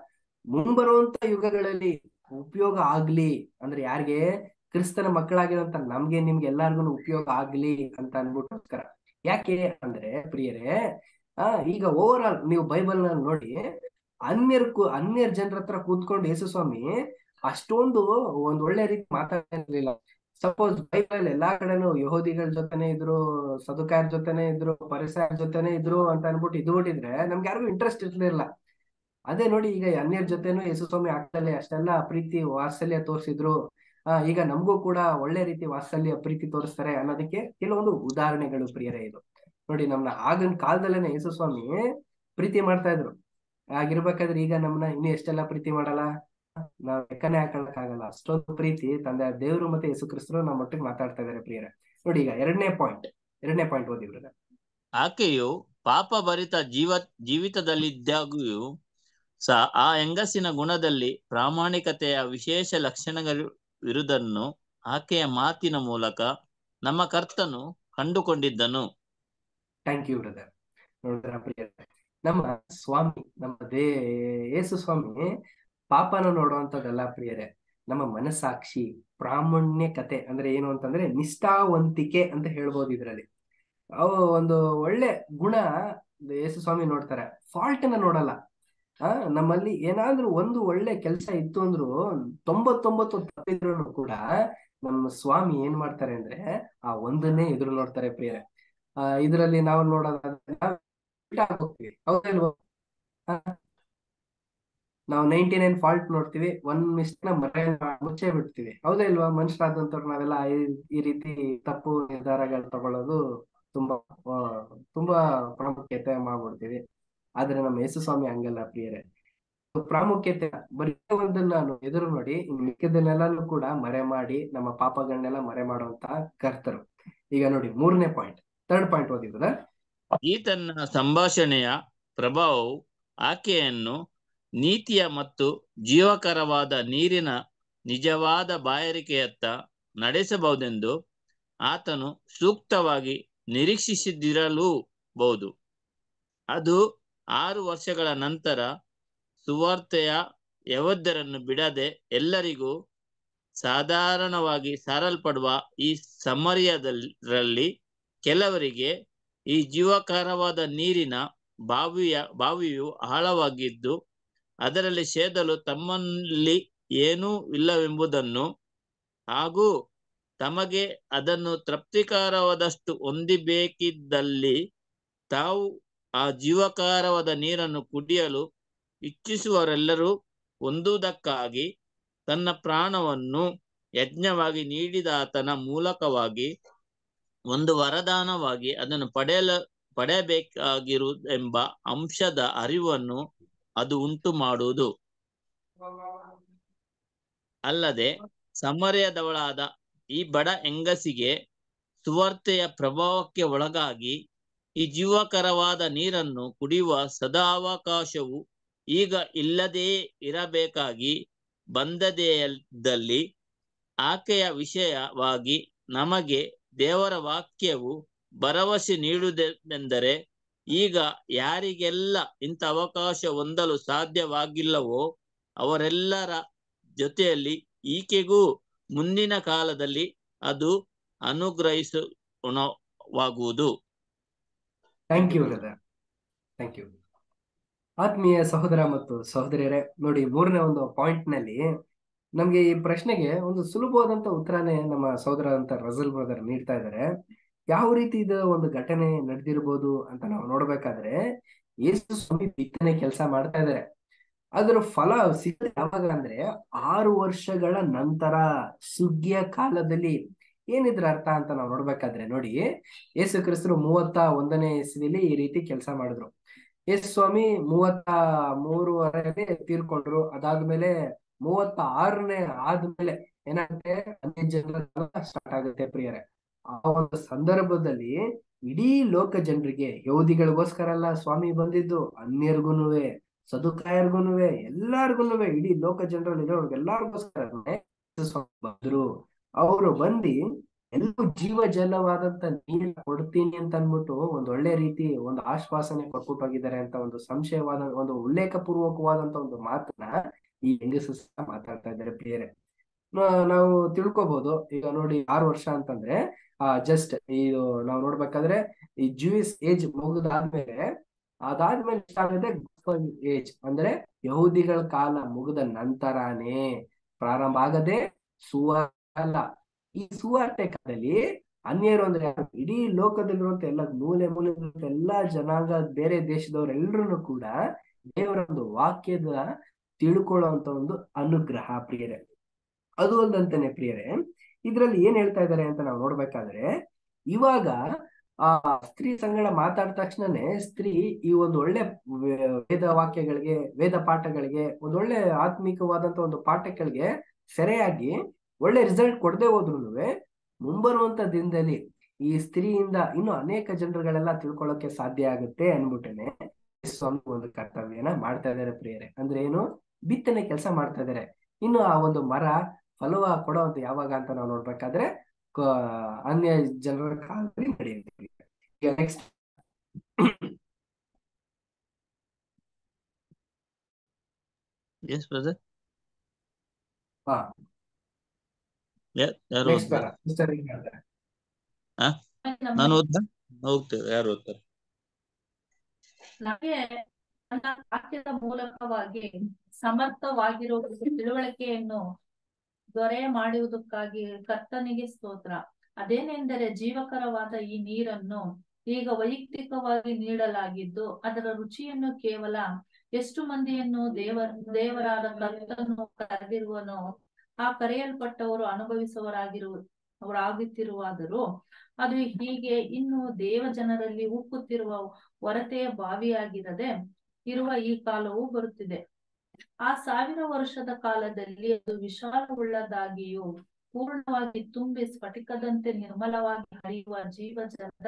ಮುಂಬರುವಂತ ಯುಗಗಳಲ್ಲಿ ಉಪಯೋಗ ಆಗ್ಲಿ ಅಂದ್ರೆ ಯಾರಿಗೆ ಕ್ರಿಸ್ತನ ಮಕ್ಕಳಾಗಿರೋಂತ ನಮ್ಗೆ ನಿಮ್ಗೆ ಎಲ್ಲಾರ್ಗು ಉಪಯೋಗ ಆಗ್ಲಿ ಅಂತ ಅನ್ಬಿಟ್ಟೋಸ್ಕರ ಯಾಕೆ ಅಂದ್ರೆ ಪ್ರಿಯರೇ ಆ ಈಗ ಓವರ್ ಆಲ್ ನೀವು ಬೈಬಲ್ ನಲ್ಲಿ ನೋಡಿ ಅನ್ಯರ್ ಕು ಅನ್ಯರ್ ಜನರ ಹತ್ರ ಕೂತ್ಕೊಂಡು ಯೇಸು ಸ್ವಾಮಿ ಅಷ್ಟೊಂದು ಒಂದ್ ಒಳ್ಳೆ ರೀತಿ ಮಾತಾಡಿರ್ಲಿಲ್ಲ ಸಪೋಸ್ ಬೈಬಲ್ ಎಲ್ಲಾ ಕಡೆನೂ ಯಹೋದಿಗಳ ಜೊತೆನೆ ಇದ್ರು ಸದುಕಾಯರ್ ಜೊತೆನೆ ಇದ್ರು ಪರಿಸರ ಜೊತೆನೆ ಇದ್ರು ಅಂತ ಅನ್ಬಿಟ್ಟು ಇದ್ಬಿಟ್ಟಿದ್ರೆ ನಮ್ಗೆ ಯಾರಿಗೂ ಇಂಟ್ರೆಸ್ಟ್ ಇರ್ಲಿಲ್ಲ ಅದೇ ನೋಡಿ ಈಗ ಅನ್ಯರ ಜೊತೆನೂ ಯೇಸು ಸ್ವಾಮಿ ಆಗ್ತಲೇ ಅಷ್ಟೆಲ್ಲ ಪ್ರೀತಿ ವಾತ್ಸಲ್ಯ ತೋರಿಸಿದ್ರು ಆ ಈಗ ನಮಗೂ ಕೂಡ ಒಳ್ಳೆ ರೀತಿ ವಾತ್ಸಲ್ಯ ಪ್ರೀತಿ ತೋರಿಸ್ತಾರೆ ಅನ್ನೋದಕ್ಕೆ ಕೆಲವೊಂದು ಉದಾಹರಣೆಗಳು ಪ್ರಿಯರೇ ಇದು ನೋಡಿ ನಮ್ನ ಆಗಿನ ಕಾಲದಲ್ಲೇನೆ ಯೇಸು ಸ್ವಾಮಿ ಪ್ರೀತಿ ಮಾಡ್ತಾ ಇದ್ರು ಆಗಿರ್ಬೇಕಾದ್ರೆ ಈಗ ನಮ್ನ ಇನ್ನು ಎಷ್ಟೆಲ್ಲ ಪ್ರೀತಿ ಮಾಡಲ್ಲ ನಾವ್ ಲೆಕ್ಕನೇ ಹಾಕೊಳಕ್ ಆಗಲ್ಲ ಅಷ್ಟೊಂದು ಪ್ರೀತಿ ತಂದೆ ದೇವರು ಮತ್ತೆ ಯೇಸು ಕ್ರಿಸ್ತರು ನಮ್ಮ ಒಟ್ಟಿಗೆ ಮಾತಾಡ್ತಾ ಇದಾರೆ ಪ್ರಿಯರೇ ನೋಡಿ ಈಗ ಎರಡನೇ ಪಾಯಿಂಟ್ ಎರಡನೇ ಪಾಯಿಂಟ್ ಓದಿ ಬ್ರದರ್ ಆಕೆಯು ಪಾಪ ಭರಿತ ಜೀವ ಜೀವಿತದಲ್ಲಿದ್ದಾಗ್ಯೂ ಸಹ ಆ ಹೆಂಗಸಿನ ಗುಣದಲ್ಲಿ ಪ್ರಾಮಾಣಿಕತೆಯ ವಿಶೇಷ ಲಕ್ಷಣಗಳಿರುವುದನ್ನು ಆಕೆಯ ಮಾತಿನ ಮೂಲಕ ನಮ್ಮ ಕರ್ತನು ಕಂಡುಕೊಂಡಿದ್ದನು ಥ್ಯಾಂಕ್ ಯು ಬ್ರದರ್ ನೋಡಿದ್ರ ಪ್ರಿಯರೇ ನಮ್ಮ ಸ್ವಾಮಿ ನಮ್ಮ ದೇ ಯೇಸು ಸ್ವಾಮಿ ಪಾಪನ ನೋಡುವಂತದ್ದಲ್ಲ ಪ್ರಿಯರೇ ನಮ್ಮ ಮನಸ್ಸಾಕ್ಷಿ ಪ್ರಾಮಾಣ್ಯಕತೆ ಅಂದ್ರೆ ಏನು ಅಂತಂದ್ರೆ ನಿಷ್ಠಾವಂತಿಕೆ ಅಂತ ಹೇಳ್ಬೋದು ಇದ್ರಲ್ಲಿ ಅವು ಒಂದು ಒಳ್ಳೆ ಗುಣ ಯೇಸು ಸ್ವಾಮಿ ನೋಡ್ತಾರೆ ಫಾಲ್ಟ್ ನ ನೋಡಲ್ಲ ಆ ನಮ್ಮಲ್ಲಿ ಏನಾದ್ರೂ ಒಂದು ಒಳ್ಳೆ ಕೆಲಸ ಇತ್ತು ಅಂದ್ರು ತೊಂಬತ್ತೊಂಬತ್ತು ತಪ್ಪಿದ್ರು ಕೂಡ ನಮ್ಮ ಸ್ವಾಮಿ ಏನ್ ಮಾಡ್ತಾರೆ ಅಂದ್ರೆ ಆ ಒಂದನ್ನೇ ಎದುರು ನೋಡ್ತಾರೆ ಪ್ರಿಯರೇ ಆ ಇದರಲ್ಲಿ ನಾವು ನೋಡೋದಾದ್ರೆ ನಾವು ಬಿಟ್ಟಾಕ್ ಹೋಗ್ತೀವಿ ಹೌದಲ್ವಾ ಆ, ನಾವು ನೈಂಟಿ ನೈನ್ ಫಾಲ್ಟ್ ನೋಡ್ತೀವಿ ಒಂದ್ ಮಿಸ್ಟೇಕ್ ನ ಮರೆ ಮುಚ್ಚೇ ಬಿಡ್ತೀವಿ ಹೌದಾ ಇಲ್ವಾ ಮನುಷ್ಯರಾದಂತವ್ರು ನಾವೆಲ್ಲ ಈ ಈ ರೀತಿ ತಪ್ಪು ನಿರ್ಧಾರಗಳು ತಗೊಳ್ಳೋದು ತುಂಬಾ ಆ, ತುಂಬಾ ಪ್ರಾಮುಖ್ಯತೆ ಮಾಡ್ಬಿಡ್ತೀವಿ ಆದ್ರೆ ನಮ್ಮ ಯೇಸು ಸ್ವಾಮಿ ಹಂಗಲ್ಲ ಪ್ರಿಯರೇ ಪ್ರಾಮುಖ್ಯತೆ ಬರೀ ಒಂದನ್ನ ನಾನು ಎದುರು ನೋಡಿ ಇನ್ ಮಿಕ್ಕಿದ್ದನ್ನೆಲ್ಲಾನು ಕೂಡ ಮರೆ ಮಾಡಿ ನಮ್ಮ ಪಾಪಗಳನ್ನೆಲ್ಲ ಮರೆ ಮಾಡುವಂತ ಕರ್ತರು ಈಗ ನೋಡಿ ಮೂರನೇ ಪಾಯಿಂಟ್ ಥರ್ಡ್ ಪಾಯಿಂಟ್ ಓದಿದ್ರ ಈ ತನ್ನ ಸಂಭಾಷಣೆಯ ಪ್ರಭಾವವು ಆಕೆಯನ್ನು ನೀತಿಯ ಮತ್ತು ಜೀವಕರವಾದ ನೀರಿನ ನಿಜವಾದ ಬಾಯಾರಿಕೆಯತ್ತ ನಡೆಸಬಹುದೆಂದು ಆತನು ಸೂಕ್ತವಾಗಿ ನಿರೀಕ್ಷಿಸಿದಿರಲೂಬಹುದು ಅದು ಆರು ವರ್ಷಗಳ ನಂತರ ಸುವಾರ್ತೆಯ ಯವದ್ಯರನ್ನು ಬಿಡದೆ ಎಲ್ಲರಿಗೂ ಸಾಧಾರಣವಾಗಿ ಸಾರಲ್ಪಡುವ ಈ ಸಮರ್ಯದಲ್ಲಿ ಕೆಲವರಿಗೆ ಈ ಜೀವಕರವಾದ ನೀರಿನ ಬಾವಿಯ ಬಾವಿಯು ಆಳವಾಗಿದ್ದು ಅದರಲ್ಲಿ ಸೇದಲು ತಮ್ಮಲ್ಲಿ ಏನೂ ಇಲ್ಲವೆಂಬುದನ್ನು ಹಾಗೂ ತಮಗೆ ಅದನ್ನು ತೃಪ್ತಿಕರವಾದಷ್ಟು ಹೊಂದಿಬೇಕಿದ್ದಲ್ಲಿ ತಾವು ಆ ಜೀವಕರವಾದ ನೀರನ್ನು ಕುಡಿಯಲು ಇಚ್ಛಿಸುವವರೆಲ್ಲರೂ ಹೊಂದುವುದಕ್ಕಾಗಿ ತನ್ನ ಪ್ರಾಣವನ್ನು ಯಜ್ಞವಾಗಿ ನೀಡಿದಾತನ ಮೂಲಕವಾಗಿ ಒಂದು ವರದಾನವಾಗಿ ಅದನ್ನು ಪಡೆಯಲ ಪಡೆಯಬೇಕಾಗಿರುವುದೆಂಬ ಅಂಶದ ಅರಿವನ್ನು ಅದು ಉಂಟು ಮಾಡುವುದು ಅಲ್ಲದೆ ಸಮರ್ಯದವಳಾದ ಈ ಬಡ ಹೆಂಗಸಿಗೆ ಸುವಾರ್ತೆಯ ಪ್ರಭಾವಕ್ಕೆ ಒಳಗಾಗಿ ಈ ಜೀವಕರವಾದ ನೀರನ್ನು ಕುಡಿಯುವ ಸದಾವಕಾಶವು ಈಗ ಇಲ್ಲದೇ ಇರಬೇಕಾಗಿ ಬಂದದೆಯಲ್ಲಿ ಆಕೆಯ ವಿಷಯವಾಗಿ ನಮಗೆ ದೇವರ ವಾಕ್ಯವು ಭರವಸೆ ನೀಡುವುದೆಂದರೆ ಈಗ ಯಾರಿಗೆಲ್ಲ ಇಂಥ ಅವಕಾಶ ಹೊಂದಲು ಸಾಧ್ಯವಾಗಿಲ್ಲವೋ ಅವರೆಲ್ಲರ ಜೊತೆಯಲ್ಲಿ ಈಕೆಗೂ ಮುಂದಿನ ಕಾಲದಲ್ಲಿ ಅದು ಅನುಗ್ರಹಿಸುವಾಗುವುದು thank you brother thank you ಆತ್ಮೀಯ ಸಹೋದರ ಮತ್ತು ಸಹೋದರಿಯರೇ ನೋಡಿ ಮೂರನೇ ಒಂದು ಪಾಯಿಂಟ್ ನಲ್ಲಿ ನಮ್ಗೆ ಈ ಪ್ರಶ್ನೆಗೆ ಒಂದು ಸುಲಭವಾದಂತ ಉತ್ತರನೇ ನಮ್ಮ ಸಹೋದರ ಅಂತ ರಜಲ್ ಬ್ರದರ್ ನೀಡ್ತಾ ಇದ್ದಾರೆ ಯಾವ ರೀತಿ ಇದು ಒಂದು ಘಟನೆ ನಡೆದಿರ್ಬೋದು ಅಂತ ನಾವು ನೋಡ್ಬೇಕಾದ್ರೆ ಯೇಸು ಸ್ವಾಮಿ ಬಿತ್ತನೆ ಕೆಲಸ ಮಾಡ್ತಾ ಇದ್ದಾರೆ ಅದರ ಫಲ ಸಿಗೋದು ಯಾವಾಗ ಅಂದ್ರೆ ಆರು ವರ್ಷಗಳ ನಂತರ ಸುಗ್ಗಿಯ ಕಾಲದಲ್ಲಿ ಏನಿದ್ರ ಅರ್ಥ ಅಂತ ನಾವು ನೋಡ್ಬೇಕಾದ್ರೆ ನೋಡಿ ಯೇಸು ಕ್ರಿಸ್ತರು ಮೂವತ್ತ ಒಂದನೇ ಇಸ್ವಿಲಿ ಈ ರೀತಿ ಕೆಲಸ ಮಾಡಿದ್ರು ಯೇಸು ಸ್ವಾಮಿ ಮೂವತ್ತ ಮೂರುವರೆಗೆ ತೀರ್ಕೊಂಡ್ರು ಅದಾದ್ಮೇಲೆ ಮೂವತ್ತ ಆರನೇ ಆದ್ಮೇಲೆ ಏನಾಗುತ್ತೆ ಅನ್ಯ ಜನರ ಸ್ಟಾರ್ಟ್ ಆಗುತ್ತೆ ಪ್ರಿಯರೇ ಆ ಒಂದು ಸಂದರ್ಭದಲ್ಲಿ ಇಡೀ ಲೋಕ ಜನರಿಗೆ ಯಹೂದಿಗಳಿಗೋಸ್ಕರ ಅಲ್ಲ ಸ್ವಾಮಿ ಬಂದಿದ್ದು ಅನ್ಯರ್ಗುನುವೆ ಸದುಕಾಯರ್ಗುನುವೆ ಎಲ್ಲಾರ್ಗುನುವೆ ಇಡೀ ಲೋಕ ಜನರಲ್ಲಿ ಇರೋರ್ಗೆಲ್ಲಾರ್ಗೋಸ್ಕರ ಬಂದ್ರು ಅವರು ಬಂದು ಎಲ್ಲೂ ಜೀವ ಜಲವಾದಂತ ನೀರ್ ಕೊಡ್ತೀನಿ ಅಂತ ಅನ್ಬಿಟ್ಟು ಒಂದ್ ಒಳ್ಳೆ ರೀತಿ ಒಂದು ಆಶ್ವಾಸನೆ ಕೊಟ್ಬಿಟ್ಟು ಹೋಗಿದ್ದಾರೆ ಅಂತ ಒಂದು ಸಂಶಯವಾದ ಒಂದು ಉಲ್ಲೇಖ ಪೂರ್ವಕವಾದಂತ ಒಂದು ಮಾತನ್ನ ಈ ಹೆಂಗಸು ಸಹ ಮಾತಾಡ್ತಾ ಇದ್ದಾರೆ ಪ್ರಿಯರೇ ನಾವು ತಿಳ್ಕೊಬಹುದು ಈಗ ನೋಡಿ ಆರು ವರ್ಷ ಅಂತಂದ್ರೆ ಆ ಜಸ್ಟ್ ಇದು ನಾವು ನೋಡ್ಬೇಕಾದ್ರೆ ಈ ಜೂಯಿಸ್ ಏಜ್ ಮುಗಿದಾದ್ಮೇಲೆ ಅದಾದ್ಮೇಲೆ ಏಜ್ ಏಜ್ ಅಂದ್ರೆ ಯಹೂದಿಗಳ ಕಾಲ ಮುಗಿದ ನಂತರನೇ ಪ್ರಾರಂಭ ಆಗದೆ ಸುವರ್ಣ ಈ ಸುವಾರ್ತೆ ಕಾಲದಲ್ಲಿ ಅನ್ಯರು ಅಂದ್ರೆ ಇಡೀ ಲೋಕದಲ್ಲಿರುವಂತ ಎಲ್ಲ ಮೂಲೆ ಮೂಲೆ ಎಲ್ಲಾ ಜನಾಂಗ ಬೇರೆ ದೇಶದವರೆಲ್ಲರೂ ಕೂಡ ದೇವರ ಒಂದು ವಾಕ್ಯದ ತಿಳ್ಕೊಳ್ಳುವಂತ ಒಂದು ಅನುಗ್ರಹ ಪ್ರಿಯರೇ ಅದು ಒಂದಂತಾನೆ ಪ್ರಿಯರೇ ಇದ್ರಲ್ಲಿ ಏನ್ ಹೇಳ್ತಾ ಇದ್ದಾರೆ ಅಂತ ನಾವು ನೋಡ್ಬೇಕಾದ್ರೆ ಇವಾಗ ಆ ಸ್ತ್ರೀ ಸಂಗಡ ಮಾತಾಡ ತಕ್ಷಣನೇ ಸ್ತ್ರೀ ಈ ಒಂದು ಒಳ್ಳೆ ವೇದ ವಾಕ್ಯಗಳಿಗೆ ವೇದ ಪಾಠಗಳಿಗೆ ಒಂದೊಳ್ಳೆ ಆತ್ಮಿಕವಾದಂತ ಒಂದು ಪಾಠಗಳಿಗೆ ಸೆರೆಯಾಗಿ ಒಳ್ಳೆ ರಿಸಲ್ಟ್ ಕೊಡದೆ ಹೋದ್ರು ಮುಂಬರುವಂತ ದಿನದಲ್ಲಿ ಈ ಸ್ತ್ರೀಯಿಂದ ಇನ್ನು ಅನೇಕ ಜನರುಗಳೆಲ್ಲ ತಿಳ್ಕೊಳ್ಳೋಕೆ ಸಾಧ್ಯ ಆಗುತ್ತೆ ಅನ್ಬಿಟ್ಟನೆ ಸ್ವಾಮಿ ಒಂದು ಕರ್ತವ್ಯನ ಮಾಡ್ತಾ ಇದಾರೆ ಪ್ರಿಯರೇ ಅಂದ್ರೆ ಏನು ಬಿತ್ತನೆ ಕೆಲಸ ಮಾಡ್ತಾ ಇದಾರೆ ಇನ್ನು ಆ ಒಂದು ಮರ ಫಲವ ಕೊಡೋದು ಯಾವಾಗ ಅಂತ ನಾವು ನೋಡ್ಬೇಕಾದ್ರೆ ಅನ್ಯ ಜನರ ಕಾಲದಲ್ಲಿ ನಡೆಯುತ್ತೆ ಈಗ ನೆಕ್ಸ್ಟ್ ಎಸ್ ಬ್ರದರ್ ಹಾ ಯಾರು ನೆಕ್ಸ್ಟ್ ಓದ್ತಾರೆ ಬರ ಸಿಸ್ಟರ್ ಹೇಳ್ತಾರೆ ನಾನು ಓದ್ತಾ ಹೋಗ್ತೇವೆ ಯಾರು ಓದ್ತಾರೆ ನಮಗೆ ನನ್ನ ವಾಕ್ಯದ ಮೂಲಕವಾಗಿ ಸಮರ್ಥವಾಗಿರುವ ತಿಳುವಳಿಕೆಯನ್ನು ದೊರೆ ಮಾಡುವುದಕ್ಕಾಗಿ ಕರ್ತನಿಗೆ ಸ್ತೋತ್ರ ಅದೇನೆಂದರೆ ಜೀವಕರವಾದ ಈ ನೀರನ್ನು ಈಗ ವೈಯಕ್ತಿಕವಾಗಿ ನೀಡಲಾಗಿದ್ದು ಅದರ ರುಚಿಯನ್ನು ಕೇವಲ ಎಷ್ಟು ಮಂದಿಯನ್ನು ದೇವ ದೇವರಾದ ಕರ್ತನು ಕರೆದಿರುವನೋ ಆ ಕರೆಯಲ್ಪಟ್ಟವರು ಅನುಭವಿಸುವವರಾಗಿರುವ ಅವರಾಗುತ್ತಿರುವಾದರೂ ಅದು ಹೀಗೆ ಇನ್ನು ದೇವ ಜನರಲ್ಲಿ ಉಕ್ಕುತ್ತಿರುವ ಹೊರತೆಯ ಬಾವಿಯಾಗಿರದೆ ಇರುವ ಈ ಕಾಲವು ಬರುತ್ತಿದೆ ಆ ಸಾವಿರ ವರ್ಷದ ಕಾಲದಲ್ಲಿ ಅದು ವಿಶಾಲವುಳ್ಳದಾಗಿಯೂ ಪೂರ್ಣವಾಗಿ ತುಂಬಿ ಸ್ಫಟಿಕದಂತೆ ನಿರ್ಮಲವಾಗಿ ಹರಿಯುವ ಜೀವ ಜಲದ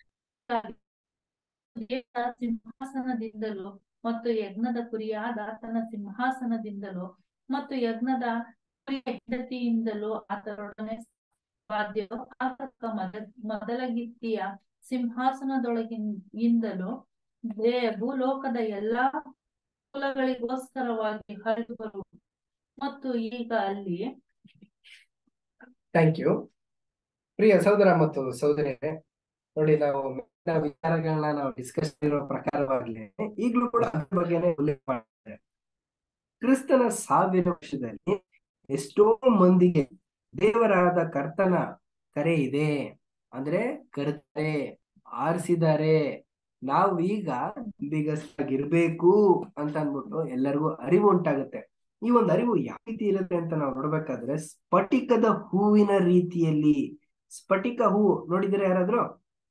ದೇವರ ಸಿಂಹಾಸನದಿಂದಲೂ ಮತ್ತು ಯಜ್ಞದ ಕುರಿಯಾದ ತನ್ನ ಸಿಂಹಾಸನದಿಂದಲೂ ಮತ್ತು ಯಜ್ಞದ ಕುರಿಯ ಹೆಂಡತಿಯಿಂದಲೂ ಅದರೊಡನೆ ವಾದ್ಯವು ಆತಕ್ಕ ಮೊದ ಮೊದಲಗಿತ್ತಿಯ ಸಿಂಹಾಸನದೊಳಗಿಂದಲೂ ದೇ ಭೂಲೋಕದ ಎಲ್ಲಾ ಕುಲಗಳಿಗೋಸ್ಕರವಾಗಿ ಹರಿದು ಬರು ಮತ್ತು ಈಗ ಅಲ್ಲಿ ಥ್ಯಾಂಕ್ ಯು ಪ್ರಿಯ ಸಹೋದರ ಮತ್ತು ಸಹೋದರಿಯರೇ ನೋಡಿ ನಾವು ಮೇಲಿನ ವಿಚಾರಗಳನ್ನ ನಾವು ಡಿಸ್ಕಸ್ ಇರೋ ಪ್ರಕಾರವಾಗ್ಲಿ ಈಗಲೂ ಕೂಡ ಅದ್ರ ಬಗ್ಗೆನೇ ಉಲ್ಲೇಖ ಮಾಡಿದ್ದಾರೆ ಕ್ರಿಸ್ತನ ಸಾವಿರ ವರ್ಷದಲ್ಲಿ ಎಷ್ಟೋ ಮಂದಿಗೆ ದೇವರಾದ ಕರ್ತನ ಕರೆ ಇದೆ ಅಂದ್ರೆ ಕರ್ತಾರೆ ಆರಿಸಿದ್ದಾರೆ ನಾವು ಈಗ ಬಿಗಸಾಗಿರ್ಬೇಕು ಅಂತ ಅನ್ಬಿಟ್ಟು ಎಲ್ಲರಿಗೂ ಅರಿವು ಉಂಟಾಗುತ್ತೆ ಈ ಒಂದು ಅರಿವು ಯಾವ ರೀತಿ ಇರುತ್ತೆ ಅಂತ ನಾವು ನೋಡ್ಬೇಕಾದ್ರೆ ಸ್ಫಟಿಕದ ಹೂವಿನ ರೀತಿಯಲ್ಲಿ ಸ್ಫಟಿಕ ಹೂವು ನೋಡಿದ್ರೆ ಯಾರಾದ್ರೂ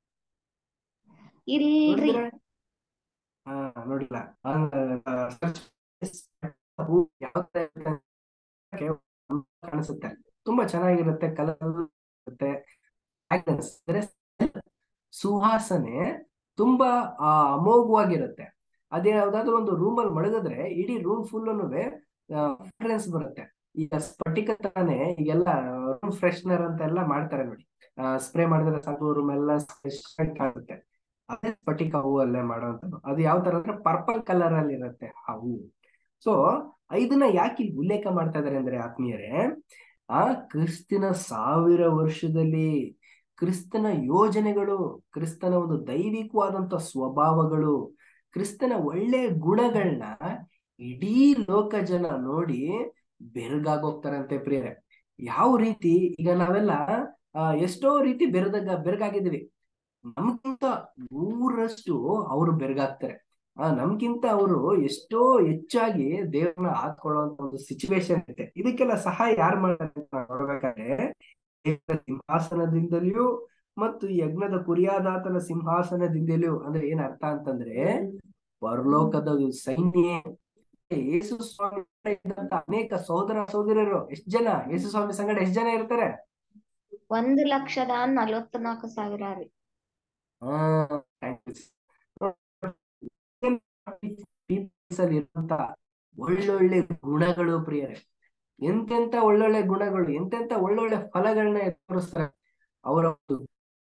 ಇಲ್ರಿ ನೋಡಿದ್ರೆ ಹಾ ನೋಡಿಲ್ಲ ಆ, ಆ, ಹೂ ಯಾವ ತರ ಇರುತ್ತೆ ಅಂತ ಕಾಣಿಸುತ್ತೆ ತುಂಬಾ ಚೆನ್ನಾಗಿರುತ್ತೆ ಕಲರ್ ಇರುತ್ತೆ fragrance, ಅಂದ್ರೆ ಸುವಾಸನೆ ತುಂಬಾ ಆ ಅಮೋಘವಾಗಿರುತ್ತೆ ಅದೇ ಯಾವ್ದಾದ್ರು ಒಂದು ರೂಮಲ್ಲಿ ಮಡಗಿದ್ರೆ ಇಡೀ ರೂಮ್ ಫುಲ್ ಫ್ರೆಗ್ರೆನ್ಸ್ ಬರುತ್ತೆ ಈಗ ಸ್ಫಟಿಕ ತರಾನೇ ಈಗೆಲ್ಲ ರೂಮ್ ಫ್ರೆಶ್ನರ್ ಅಂತ ಎಲ್ಲ ಮಾಡ್ತಾರೆ ನೋಡಿ ಸ್ಪ್ರೇ ಮಾಡಿದ್ರೆ ಸಾಕು ರೂಮ್ ಎಲ್ಲ ಫ್ರೆಶ್ ಆಗಿ ಕಾಣುತ್ತೆ ಅದೇ ಸ್ಫಟಿಕ ಹೂವು ಅಲ್ಲೇ ಮಾಡೋಂಥದ್ದು ಅದು ಯಾವ ತರ ಅಂದ್ರೆ ಪರ್ಪಲ್ ಕಲರ್ ಅಲ್ಲಿ ಇರುತ್ತೆ ಆ ಹೂವು ಸೊ ಇದನ್ನ ಯಾಕೆ ಇಲ್ಲಿ ಉಲ್ಲೇಖ ಮಾಡ್ತಾ ಇದಾರೆ ಅಂದ್ರೆ ಆತ್ಮೀಯರೇ ಆ ಕ್ರಿಸ್ತಿನ ಸಾವಿರ ವರ್ಷದಲ್ಲಿ ಕ್ರಿಸ್ತನ ಯೋಜನೆಗಳು ಕ್ರಿಸ್ತನ ಒಂದು ದೈವಿಕವಾದಂತ ಸ್ವಭಾವಗಳು ಕ್ರಿಸ್ತನ ಒಳ್ಳೆ ಗುಣಗಳನ್ನ ಇಡೀ ಲೋಕ ಜನ ನೋಡಿ ಬೆರಗಾಗೋಗ್ತಾರಂತೆ ಪ್ರಿಯರೇ ಯಾವ ರೀತಿ ಈಗ ನಾವೆಲ್ಲ ಆ, ಎಷ್ಟೋ ರೀತಿ ಬೆರದಾಗ ಬೆರಗಾಗಿದ್ದೀವಿ ನಮ್ಗಿಂತ ನೂರಷ್ಟು ಅವರು ಬೆರಗಾಗ್ತಾರೆ ಆ ನಮ್ಗಿಂತ ಅವರು ಎಷ್ಟೋ ಹೆಚ್ಚಾಗಿ ದೇವ್ರನ್ನ ಆತ್ಕೊಳ್ಳುವಂತ ಒಂದು ಸಿಚುವೇಶನ್ ಇದೆ ಇದಕ್ಕೆಲ್ಲ ಸಹಾಯ ಯಾರು ಮಾಡ್ತಾರೆ ಅಂತ ನಾವ್ ನೋಡ್ಬೇಕಾದ್ರೆ ದೇವರ ಸಿಂಹಾಸನದಿಂದಲೂ ಮತ್ತು ಯಜ್ಞದ ಕುರಿಯಾದಾತನ ಸಿಂಹಾಸನದಿಂದಲೂ ಅಂದ್ರೆ ಏನ್ ಅರ್ಥ ಅಂತಂದ್ರೆ ಪರಲೋಕದ ಸೈನ್ಯ ಯೇಸು ಸ್ವಾಮಿ ಇದ್ದಂತ ಅನೇಕ ಸಹೋದರ ಸಹೋದರರು ಎಷ್ಟ್ ಜನ ಯೇಸು ಸ್ವಾಮಿ ಸಂಗಡ ಎಷ್ಟ್ ಜನ ಇರ್ತಾರೆ ಒಂದು ಲಕ್ಷದ ನಲವತ್ನಾಲ್ಕು ಸಾವಿರ ರೀ ಹಾ thanks. Peoples ಅಲ್ಲಿ ಇರುವಂತ ಒಳ್ಳೊಳ್ಳೆ ಗುಣಗಳು ಪ್ರಿಯರೇ ಎಂತೆಂತ ಒಳ್ಳೊಳ್ಳೆ ಗುಣಗಳು ಎಂತೆಂತ ಒಳ್ಳೊಳ್ಳೆ ಫಲಗಳನ್ನ ತೋರಿಸ್ತಾರೆ ಅವರ ಒಂದು